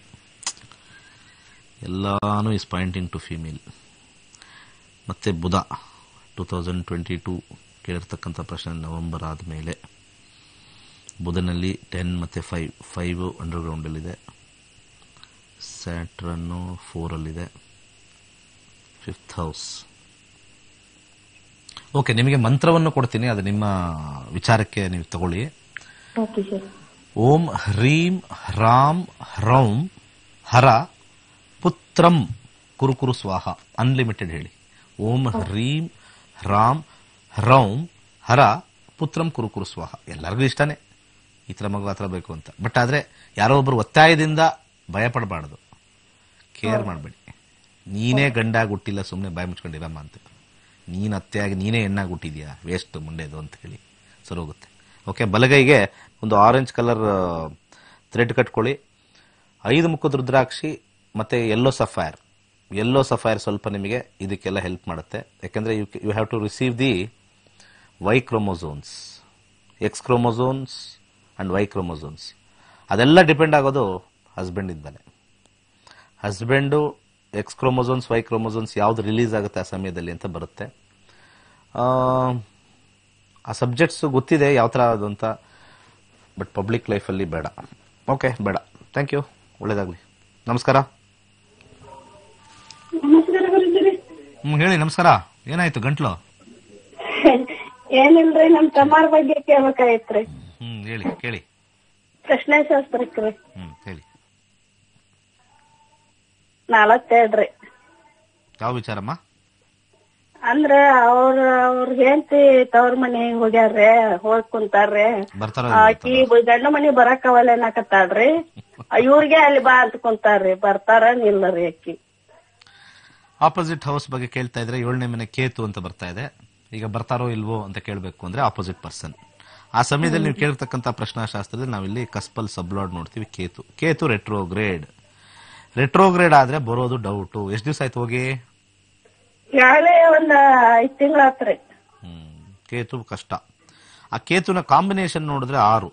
ಎಲ್ಲಾನು ಇಸ್ ಪಾಯಿಂಟಿಂಗ್ ಟು ಫಿಮೇಲ್ ಮತ್ತೆ Budha two thousand twenty two ಕೇಳಿರ್ತಕ್ಕಂಥ ಪ್ರಶ್ನೆ ನವೆಂಬರ್ ಆದಮೇಲೆ ಬುಧನಲ್ಲಿ ಟೆನ್ ಮತ್ತು ಫೈವ್ ಫೈವ್ ಅಂಡರ್ಗ್ರೌಂಡಲ್ಲಿದೆ ಸ್ಯಾಟ್ರನ್ನು ಫೋರಲ್ಲಿದೆ ಫಿಫ್ತ್ ಹೌಸ್ ಓಕೆ ನಿಮಗೆ ಮಂತ್ರವನ್ನು ಕೊಡ್ತೀನಿ ಅದು ನಿಮ್ಮ ವಿಚಾರಕ್ಕೆ ನೀವು ತಗೊಳ್ಳಿ ಓಕೆ ಸರ್ ಓಂ ಹ್ರೀಂ ಹ್ರಾಂ ಹ್ರೌಂ ಹರ ಪುತ್ರಂ ಕುರುಕುರು ಸ್ವಾಹ ಅನ್ಲಿಮಿಟೆಡ್ ಹೇಳಿ ಓಂ ಹ್ರೀಂ ಹ್ರಾಂ ಹ್ರೌಂ ಹರ ಪುತ್ರಂ ಕುರುಕುರು ಸ್ವಾಹ ಎಲ್ಲರಿಗೂ ಇಷ್ಟನೇ ಈ ಥರ ಮಗು ಆ ಥರ ಬೇಕು ಅಂತ ಬಟ್ ಆದರೆ ಯಾರೋ ಒಬ್ಬರು ಒತ್ತಾಯದಿಂದ ಭಯ ಪಡಬಾರ್ದು ಕೇರ್ ಮಾಡಬೇಡಿ ನೀನೇ ಗಂಡಾಗಿ ಹುಟ್ಟಿಲ್ಲ ಸುಮ್ಮನೆ ಬಾಯಿ ಮುಚ್ಕೊಂಡಿರಮ್ಮ ಅಂತ ನೀನು ಅತ್ತೆಯಾಗಿ ನೀನೇ ಹೆಣ್ಣಾಗಿ ಹುಟ್ಟಿದ್ಯಾ ವೇಸ್ಟ್ ಮುಂಡೆದು ಅಂತ ಹೇಳಿ ಸರೋಗುತ್ತೆ ಓಕೆ ಬಲಗೈಗೆ ಒಂದು ಆರೆಂಜ್ ಕಲರ್ ಥ್ರೆಡ್ ಕಟ್ಕೊಳ್ಳಿ ಐದು ಮುಖದ ರುದ್ರಾಕ್ಷಿ ಮತ್ತೆ ಯೆಲ್ಲೋ ಸಫೈರ್ ಯೆಲ್ಲೋ ಸಫೈರ್ ಸ್ವಲ್ಪ ನಿಮಗೆ ಇದಕ್ಕೆಲ್ಲ ಹೆಲ್ಪ್ ಮಾಡುತ್ತೆ ಯಾಕಂದ್ರೆ you you have to receive the Y chromosomes X chromosomes and Y chromosomes ಅದೆಲ್ಲ ಡಿಪೆಂಡ್ ಆಗೋದು ಹಸ್ಬೆಂಡ್ ಇಂದಲೇ husband X chromosomes Y chromosomes ಯಾವ್ದು ರಿಲೀಸ್ ಆಗುತ್ತೆ ಆ ಸಮಯದಲ್ಲಿ ಅಂತ ಬರುತ್ತೆ ಆ, ಆ ಸಬ್ಜೆಕ್ಟ್ಸ್ ಗೊತ್ತಿದೆ ಯಾವ ಥರ ಅದು ಅಂತ ಬಟ್ ಪಬ್ಲಿಕ್ ಲೈಫಲ್ಲಿ ಬೇಡ ಓಕೆ ಬೇಡ ಥ್ಯಾಂಕ್ ಯು ಒಳ್ಳೇದಾಗಲಿ ನಮಸ್ಕಾರ ನಮಸ್ಕಾರ ಗುರುಜಿರಿ ಹ್ಞೂ ಹೇಳಿ ನಮಸ್ಕಾರ ಏನಾಯ್ತು ಗಂಟ್ಲು ಏನಿಲ್ರಿ ನಮ್ ತಮ್ಮಾರ ಬಗ್ಗೆ ಕೇಳ್ಬೇಕಾಗಿತ್ರಿ ಹ್ಞೂ ಹೇಳಿ ಕೇಳಿ ಪ್ರಶ್ನೆ ಶಾಸ್ತ್ರಕ್ರಿ ಹ್ಞೂ ಹೇಳಿ ನಾಲ್ವತ್ತೆರಡ್ರಿ ಯಾವ ವಿಚಾರಮ್ಮ ಅಂದ್ರ ಅವ್ರ ಅವ್ರ ಹೆಂಡತಿ ತವ್ರ ಮನೆಗ್ ಹೋಗ್ಯಾರ್ರಿ ಹೋಗ್ ಕುಂತಾರ್ರಿ ಬರ್ತಾರೋ ಆಕಿ ಗಂಡ ಮನಿ ಬರಾಕವಲ್ಲ ಅನ್ನಕತ್ತಾಳ್ರಿ ಇವ್ರಿಗೆ ಅಲ್ಲಿ ಬಾ ಅಂತ ಕುಂತಾರ್ರಿ ಬರ್ತಾರ ನಿಲ್ಲರಿ ಆಕಿ ಆಪೋಸಿಟ್ ಹೌಸ್ ಬಗ್ಗೆ ಕೇಳ್ತಾ ಇದ್ರೆ ಏಳನೇ ಮನೆ ಕೇತು ಅಂತ ಬರ್ತಾ ಇದೆ ಈಗ ಬರ್ತಾರೋ ಇಲ್ವೋ ಅಂತ ಕೇಳಬೇಕು ಅಂದ್ರೆ ಆಪೋಸಿಟ್ ಪರ್ಸನ್ ಆ ಸಮಯದಲ್ಲಿ ನೀವು ಕೇಳಿರ್ತಕ್ಕಂಥ ಪ್ರಶ್ನಾಶಾಸ್ತ್ರದಲ್ಲಿ ನಾವಿಲ್ಲಿ ಕಸ್ಪಲ್ ಸಬ್ಲಾಡ್ ನೋಡ್ತೀವಿ ಕೇತು ಕೇತು ರೆಟ್ರೋಗ್ರೇಡ್ ರೆಟ್ರೋಗ್ರೇಡ್ ಆದ್ರೆ ಬರೋದು ಡೌಟು ಎಷ್ಟು ದಿವಸ ಆಯ್ತು ಹೋಗಿ ಯಾಳೆ ಒಂದ್ ಐದ್ ತಿಂಗಳಾತ್ರಿ ಹ್ಮ್ ಕೇತು ಕಷ್ಟ ಆ ಕೇತುನ ಕಾಂಬಿನೇಷನ್ ನೋಡಿದ್ರೆ ಆರು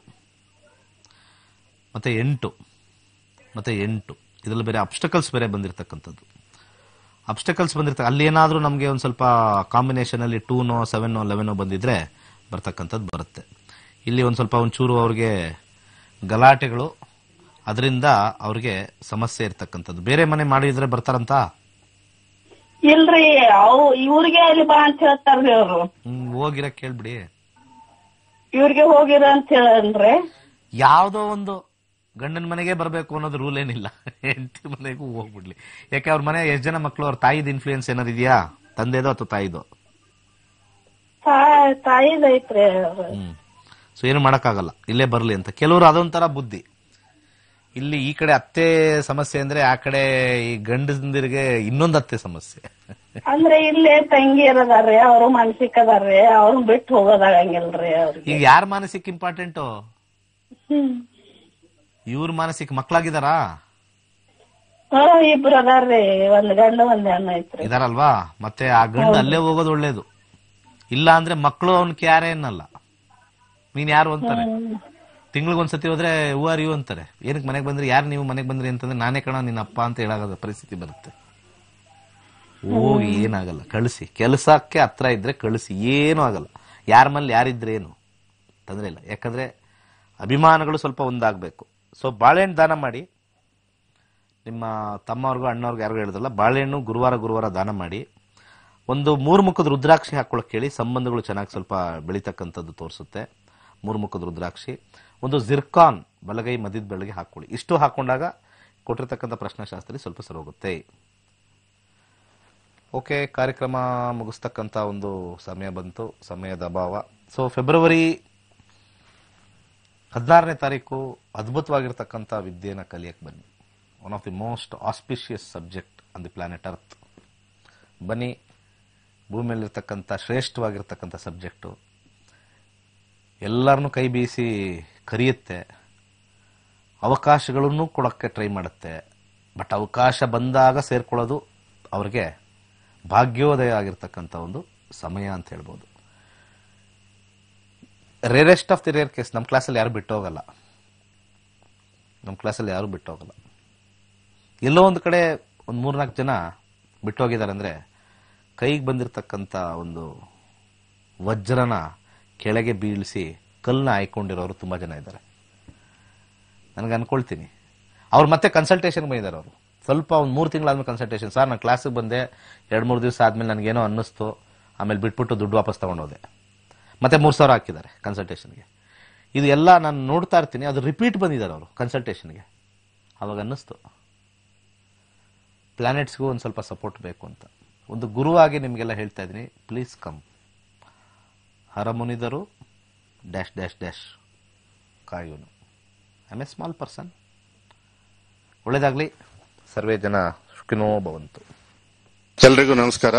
ಮತ್ತೆ ಎಂಟು ಮತ್ತೆ ಎಂಟು ಇದರಲ್ಲಿ ಬೇರೆ ಅಬ್ಸ್ಟಕಲ್ಸ್ ಬೇರೆ ಬಂದಿರತಕ್ಕಂಥದ್ದು ಅಬ್ಸ್ಟಕಲ್ಸ್ ಬಂದಿರ್ತ ಅಲ್ಲಿ ಏನಾದರೂ ನಮಗೆ ಒಂದು ಸ್ವಲ್ಪ ಕಾಂಬಿನೇಷನ್ ಅಲ್ಲಿ ಟೂನೋ ಸೆವೆನ್ನೋ ಲೆವೆನೋ ಬಂದಿದ್ರೆ ಬರ್ತಕ್ಕಂಥದ್ದು ಬರುತ್ತೆ ಇಲ್ಲಿ ಒಂದು ಸ್ವಲ್ಪ ಒಂಚೂರು ಅವ್ರಿಗೆ ಗಲಾಟೆಗಳು ಅದರಿಂದ ಅವ್ರಿಗೆ ಸಮಸ್ಯೆ ಇರ್ತಕ್ಕಂಥದ್ದು ಬೇರೆ ಮನೆ ಮಾಡಿದ್ರೆ ಬರ್ತಾರಂತ ಇಲ್ರಿ ಅವ್ ಇವ್ರಿಗೆ ಅಲ್ಲಿ ಬಾ ಅಂತ ಹೇಳ್ತಾರ್ರಿ ಅವ್ರು ಹ್ಮ್ ಹೋಗಿರ ಕೇಳ್ಬಿಡಿ ಇವ್ರಿಗೆ ಹೋಗಿರ ಅಂತ ಹೇಳನ್ರಿ ಯಾವುದೋ ಒಂದು ಗಂಡನ ಮನೆಗೆ ಬರಬೇಕು ಅನ್ನೋದು ರೂಲ್ ಏನಿಲ್ಲ ಹೆಂಡತಿ ಮನೆಗೂ ಹೋಗ್ಬಿಡ್ಲಿ ಯಾಕೆ ಅವ್ರ ಮನೆ ಎಷ್ಟು ಜನ ಮಕ್ಕಳು ಅವ್ರ ತಾಯಿದ ಇನ್ಫ್ಲೂಯೆನ್ಸ್ ಏನಾದ್ರು ಇದೆಯಾ ತಂದೆದೋ ಅಥವಾ ತಾಯಿದೋ ತಾ- ತಾಯಿದೈತ್ರಿ ಅವ್ರು ಹ್ಮ್ ಸೊ ಏನು ಮಾಡೋಕ್ಕಾಗಲ್ಲ ಇಲ್ಲೇ ಬರಲಿ ಅಂತ ಕೆಲವರು ಅದೊಂಥರ ಬುದ್ಧಿ ಇಲ್ಲಿ ಈ ಕಡೆ ಅತ್ತೆ ಸಮಸ್ಯೆ ಅಂದ್ರೆ ಆ ಕಡೆ ಈ ಗಂಡಂದಿರಿಗೆ ಇನ್ನೊಂದು ಅತ್ತೆ ಸಮಸ್ಯೆ ಅಂದ್ರೆ ಇಲ್ಲೇ ತಂಗಿ ಇರದಾರ್ರಿ ಅವ್ರು ಮಾನಸಿಕ ಅದಾರ್ರಿ ಅವ್ರನ್ನ ಬಿಟ್ಟು ಹೋಗೋದಾಗಂಗಿಲ್ರಿ ಅವ್ರಿಗೆ ಈಗ ಯಾರ ಮಾನಸಿಕ ಇಂಪಾರ್ಟೆಂಟು ಹ್ಮ್ ಇವ್ರ ಮಾನಸಿಕ ಮಕ್ಕಳಾಗಿದಾರಾ ಹ್ಮ್ ಇಬ್ರು ಅದಾರ್ರಿ ಒಂದ್ ಗಂಡ ಒಂದ್ ಹೆಣ್ಣು ಐತ್ರಿ ಇದಾರಲ್ವಾ ಮತ್ತೆ ಆ ಗಂಡು ಅಲ್ಲೇ ಹೋಗೋದು ಒಳ್ಳೇದು ಇಲ್ಲ ಅಂದ್ರೆ ಮಕ್ಕಳು ಅವನ್ ಕ್ಯಾರೆ ಅನ್ನಲ್ಲ ನೀನ್ ಯಾರು ಅಂತಾರೆ ತಿಂಗ್ಳಿಗೊಂದ್ಸತಿ ಹೋದ್ರೆ ಹೂ ಆರ್ ಯು ಅಂತಾರೆ ಏನಕ್ಕೆ ಮನೆಗೆ ಬಂದ್ರಿ ಯಾರು ನೀವು ಮನೆಗೆ ಬಂದ್ರಿ ಅಂತಂದ್ರೆ ನಾನೇ ಕಣ ನಿನ್ನ ಅಪ್ಪ ಅಂತ ಹೇಳಾಗದ ಪರಿಸ್ಥಿತಿ ಬರುತ್ತೆ ಹೋಗಿ ಏನಾಗಲ್ಲ ಕಳಿಸಿ ಕೆಲಸಕ್ಕೆ ಹತ್ರ ಇದ್ರೆ ಕಳಿಸಿ ಏನೂ ಆಗಲ್ಲ ಯಾರ ಮೇಲೆ ಯಾರಿದ್ರೆ ಏನು ತೊಂದ್ರೆ ಇಲ್ಲ ಯಾಕಂದ್ರೆ ಅಭಿಮಾನಗಳು ಸ್ವಲ್ಪ ಒಂದಾಗಬೇಕು ಸೊ ಬಾಳೆಹಣ್ಣು ದಾನ ಮಾಡಿ ನಿಮ್ಮ ತಮ್ಮವ್ರಿಗೂ ಅಣ್ಣವ್ರಿಗೂ ಯಾರಿಗೂ ಹೇಳಿದ್ರಲ್ಲ ಬಾಳೆಹಣ್ಣು ಗುರುವಾರ ಗುರುವಾರ ದಾನ ಮಾಡಿ ಒಂದು ಮೂರು ಮುಖದ ರುದ್ರಾಕ್ಷಿ ಹಾಕೊಳಕ್ ಹೇಳಿ ಸಂಬಂಧಗಳು ಚೆನ್ನಾಗಿ ಸ್ವಲ್ಪ ಬೆಳೀತಕ್ಕಂಥದ್ದು ತೋರಿಸುತ್ತೆ ಮೂರು ಮುಖದ ರುದ್ರಾಕ್ಷಿ ಒಂದು ಜಿರ್ಕಾನ್ ಬಲಗೈ ಮಧ್ಯದ ಬೆಳಗ್ಗೆ ಹಾಕೊಳ್ಳಿ ಇಷ್ಟು ಹಾಕೊಂಡಾಗ ಕೊಟ್ಟಿರ್ತಕ್ಕಂಥ ಪ್ರಶ್ನಾಶಾಸ್ತ್ರಿ ಸ್ವಲ್ಪ ಸರೋಗುತ್ತೆ ಓಕೆ ಕಾರ್ಯಕ್ರಮ ಮುಗಿಸ್ತಕ್ಕಂಥ ಒಂದು ಸಮಯ ಬಂತು ಸಮಯದ ಅಭಾವ ಸೊ ಫೆಬ್ರವರಿ ಹದಿನಾರನೇ ತಾರೀಕು ಅದ್ಭುತವಾಗಿರ್ತಕ್ಕಂಥ ವಿದ್ಯೆನ ಕಲಿಯಕ್ಕೆ ಬನ್ನಿ one of the most auspicious subject on the planet earth ಬನ್ನಿ ಭೂಮಿಯಲ್ಲಿರ್ತಕ್ಕಂಥ ಶ್ರೇಷ್ಠವಾಗಿರ್ತಕ್ಕಂಥ ಸಬ್ಜೆಕ್ಟು ಎಲ್ಲರನ್ನೂ ಕೈ ಬೀಸಿ ಕರೆಯುತ್ತೆ ಅವಕಾಶಗಳನ್ನು ಕೊಡೋಕ್ಕೆ ಟ್ರೈ ಮಾಡುತ್ತೆ ಬಟ್ ಅವಕಾಶ ಬಂದಾಗ ಸೇರ್ಕೊಳ್ಳೋದು ಅವ್ರಿಗೆ ಭಾಗ್ಯೋದಯ ಆಗಿರ್ತಕ್ಕಂಥ ಒಂದು ಸಮಯ ಅಂತ ಹೇಳ್ಬೋದು rarest of the rare case ನಮ್ಮ ಕ್ಲಾಸಲ್ಲಿ ಯಾರು ಬಿಟ್ಟೋಗಲ್ಲ ನಮ್ಮ ಕ್ಲಾಸಲ್ಲಿ ಯಾರು ಬಿಟ್ಟೋಗಲ್ಲ ಎಲ್ಲೋ ಒಂದು ಕಡೆ ಒಂದು ಮೂರ್ನಾಲ್ಕು ಜನ ಬಿಟ್ಟೋಗಿದ್ದಾರೆ ಅಂದರೆ ಕೈಗೆ ಬಂದಿರತಕ್ಕಂಥ ಒಂದು ವಜ್ರನ ಕೆಳಗೆ ಬೀಳಿಸಿ ಕಲ್ಲನ್ನ ಆಯ್ಕೊಂಡಿರೋರು ತುಂಬ ಜನ ಇದ್ದಾರೆ ನನಗೆ ಅನ್ಕೊಳ್ತೀನಿ ಅವ್ರು ಮತ್ತೆ ಕನ್ಸಲ್ಟೇಷನ್ ಬಂದಿದ್ದಾರೆ ಅವರು ಸ್ವಲ್ಪ ಒಂದು ಮೂರು ತಿಂಗಳಾದ್ಮೇಲೆ ಕನ್ಸಲ್ಟೇಷನ್ ಸರ್ ನಾನು ಕ್ಲಾಸಿಗೆ ಬಂದೆ ಎರಡು ಮೂರು ದಿವಸ ಆದಮೇಲೆ ನನಗೇನೋ ಅನ್ನಿಸ್ತು ಆಮೇಲೆ ಬಿಟ್ಬಿಟ್ಟು ದುಡ್ಡು ವಾಪಸ್ ತೊಗೊಂಡೋದೆ ಮತ್ತೆ ಮೂರು ಸಾವಿರ ಹಾಕಿದ್ದಾರೆ ಕನ್ಸಲ್ಟೇಷನ್ಗೆ ಇದು ಎಲ್ಲ ನಾನು ನೋಡ್ತಾ ಇರ್ತೀನಿ ಅದು ರಿಪೀಟ್ ಬಂದಿದ್ದಾರೆ ಅವರು ಕನ್ಸಲ್ಟೇಷನ್ಗೆ ಅವಾಗ ಅನ್ನಿಸ್ತು ಪ್ಲಾನೆಟ್ಸ್ಗೂ ಒಂದು ಸ್ವಲ್ಪ ಸಪೋರ್ಟ್ ಬೇಕು ಅಂತ ಒಂದು ಗುರುವಾಗಿ ನಿಮಗೆಲ್ಲ ಹೇಳ್ತಾ ಇದ್ದೀನಿ ಪ್ಲೀಸ್ ಕಮ್ ಹರಮುನಿದರು ಡ್ಯಾಶ್ ಡ್ಯಾಶ್ ಡ್ಯಾಶ್ ಕಾಯೋನು ಐ ಎ ಸ್ಮಾಲ್ ಪರ್ಸನ್ ಒಳ್ಳೇದಾಗಲಿ ಸರ್ವೇ ಜನ ಸುಖಿನೋ ಭವಂತು ಎಲ್ರಿಗೂ ನಮಸ್ಕಾರ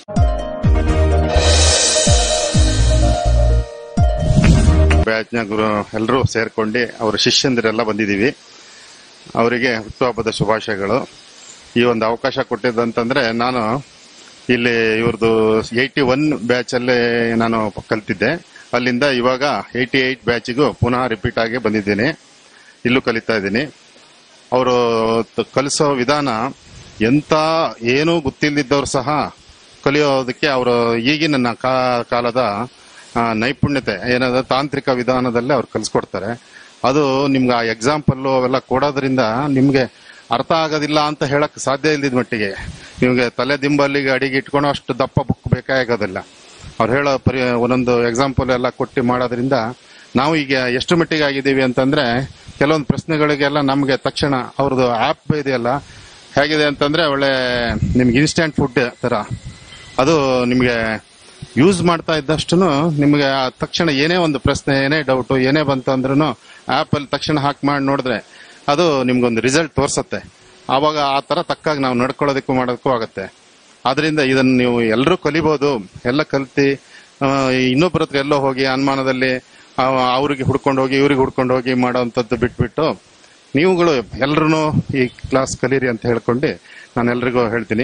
ಬ್ಯಾಚ್ನ ಗುರು ಎಲ್ಲರೂ ಸೇರ್ಕೊಂಡು ಅವರ ಶಿಷ್ಯಂದಿರೆಲ್ಲ ಬಂದಿದ್ದೀವಿ ಅವರಿಗೆ ಹುಟ್ಟುಹಬ್ಬದ ಶುಭಾಶಯಗಳು ಈ ಒಂದು ಅವಕಾಶ ಕೊಟ್ಟಿದ್ದಂತಂದ್ರೆ ನಾನು ಇಲ್ಲಿ ಇವ್ರದ್ದು ಏಯ್ಟಿ ಒನ್ ಬ್ಯಾಚ್ ಅಲ್ಲಿ ನಾನು ಕಲ್ತಿದ್ದೆ ಅಲ್ಲಿಂದ ಇವಾಗ ಏಯ್ಟಿ ಏಯ್ಟ್ ಬ್ಯಾಚಿಗೂ ಪುನಃ ರಿಪೀಟ್ ಆಗಿ ಬಂದಿದ್ದೀನಿ ಇಲ್ಲೂ ಕಲಿತಾ ಇದ್ದೀನಿ ಅವರು ಕಲಿಸೋ ವಿಧಾನ ಎಂತ ಏನೂ ಗೊತ್ತಿಲ್ಲದಿದ್ದವ್ರು ಸಹ ಕಲಿಯೋದಕ್ಕೆ ಅವರು ಈಗಿನ ಕಾ- ಕಾಲದ ಆ, ನೈಪುಣ್ಯತೆ ಏನಾದ ತಾಂತ್ರಿಕ ವಿಧಾನದಲ್ಲಿ ಅವ್ರು ಕಲಿಸ್ಕೊಡ್ತಾರೆ ಅದು ನಿಮ್ಗೆ ಆ ಎಕ್ಸಾಂಪಲ್ಲು ಅವೆಲ್ಲ ಕೊಡೋದ್ರಿಂದ ನಿಮ್ಗೆ ಅರ್ಥ ಆಗೋದಿಲ್ಲ ಅಂತ ಹೇಳಕ್ ಸಾಧ್ಯ ಇಲ್ದಿದ್ ಮಟ್ಟಿಗೆ ನಿಮ್ಗೆ ತಲೆ ದಿಂಬಲ್ಲಿಗೆ ಅಡಿಗೆ ಇಟ್ಕೊಂಡು ಅಷ್ಟು ದಪ್ಪ ಬುಕ್ ಬೇಕಾಗೋದಿಲ್ಲ ಅವ್ರು ಹೇಳೋ ಪರಿ ಒಂದೊಂದು ಎಕ್ಸಾಂಪಲ್ ಎಲ್ಲ ಕೊಟ್ಟು ಮಾಡೋದ್ರಿಂದ ನಾವು ಈಗ ಎಷ್ಟು ಮಟ್ಟಿಗೆ ಆಗಿದ್ದೀವಿ ಅಂತಂದ್ರೆ ಕೆಲವೊಂದು ಪ್ರಶ್ನೆಗಳಿಗೆಲ್ಲ ನಮಗೆ ತಕ್ಷಣ ಅವ್ರದ್ದು ಆಪ್ ಇದೆಯಲ್ಲ ಹೇಗಿದೆ ಅಂತಂದ್ರೆ ಒಳ್ಳೆ ನಿಮ್ಗೆ ಇನ್ಸ್ಟಂಟ್ ಫುಡ್ ತರ ಅದು ನಿಮಗೆ ಯೂಸ್ ಮಾಡ್ತಾ ಇದ್ದಷ್ಟು ನಿಮಗೆ ಆ ತಕ್ಷಣ ಏನೇ ಒಂದು ಪ್ರಶ್ನೆ ಏನೇ ಡೌಟು ಏನೇ ಬಂತು ಅಂದ್ರೂ ಆಪ್ ಅಲ್ಲಿ ತಕ್ಷಣ ಹಾಕಿ ಮಾಡಿ ನೋಡಿದ್ರೆ ಅದು ನಿಮ್ಗೊಂದು ರಿಸಲ್ಟ್ ತೋರ್ಸತ್ತೆ ಆವಾಗ ಆ ತರ ತಕ್ಕಾಗಿ ನಾವು ನಡ್ಕೊಳ್ಳೋದಕ್ಕೂ ಮಾಡೋದಕ್ಕೂ ಆಗತ್ತೆ ಆದ್ರಿಂದ ಇದನ್ನ ನೀವು ಎಲ್ಲರೂ ಕಲಿಬಹುದು ಎಲ್ಲ ಕಲ್ತಿ ಆ, ಇನ್ನೊಬ್ಬರ ಹತ್ರ ಎಲ್ಲೋ ಹೋಗಿ ಅನುಮಾನದಲ್ಲಿ ಆ, ಅವ್ರಿಗೆ ಹುಡ್ಕೊಂಡು ಹೋಗಿ ಇವ್ರಿಗೆ ಹುಡ್ಕೊಂಡು ಹೋಗಿ ಮಾಡೋವಂಥದ್ದು ಬಿಟ್ಬಿಟ್ಟು ನೀವುಗಳು ಎಲ್ರೂ ಈ ಕ್ಲಾಸ್ ಕಲೀರಿ ಅಂತ ಹೇಳ್ಕೊಂಡು ನಾನು ಎಲ್ರಿಗೂ ಹೇಳ್ತೀನಿ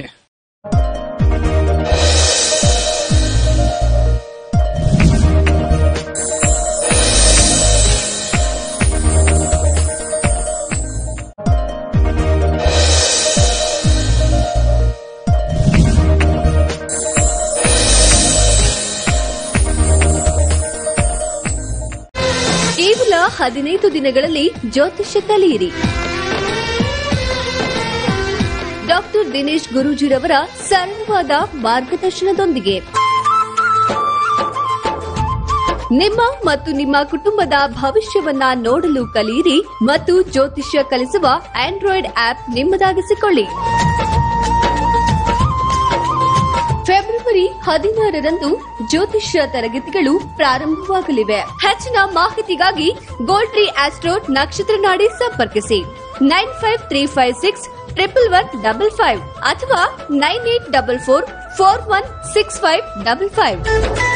ಕೇವಲ ಹದಿನೈದು ದಿನಗಳಲ್ಲಿ ಜ್ಯೋತಿಷ್ಯ ಕಲಿಯಿರಿ ಡಾಕ್ಟರ್ ದಿನೇಶ್ ಗುರೂಜಿರವರ ಸರಳವಾದ ಮಾರ್ಗದರ್ಶನದೊಂದಿಗೆ ನಿಮ್ಮ ಮತ್ತು ನಿಮ್ಮ ಕುಟುಂಬದ ಭವಿಷ್ಯವನ್ನ ನೋಡಲು ಕಲಿಯಿರಿ ಮತ್ತು ಜ್ಯೋತಿಷ್ಯ ಕಲಿಸುವ ಆಂಡ್ರಾಯ್ಡ್ ಆಪ್ ನಿಮ್ಮದಾಗಿಸಿಕೊಳ್ಳಿ ಫೆಬ್ರವರಿ ಹದಿನಾರರಂದು ಜ್ಯೋತಿಷ್ಯ ತರಗತಿಗಳು ಪ್ರಾರಂಭವಾಗಲಿವೆ ಹೆಚ್ಚಿನ ಮಾಹಿತಿಗಾಗಿ ಗೋಲ್ಡ್ರಿ ಆಸ್ಟ್ರೋಟ್ ನಕ್ಷತ್ರ ನಾಡಿ ಸಂಪರ್ಕಿಸಿ nine five three five six triple one double five ಅಥವಾ nine eight double four four one six five double five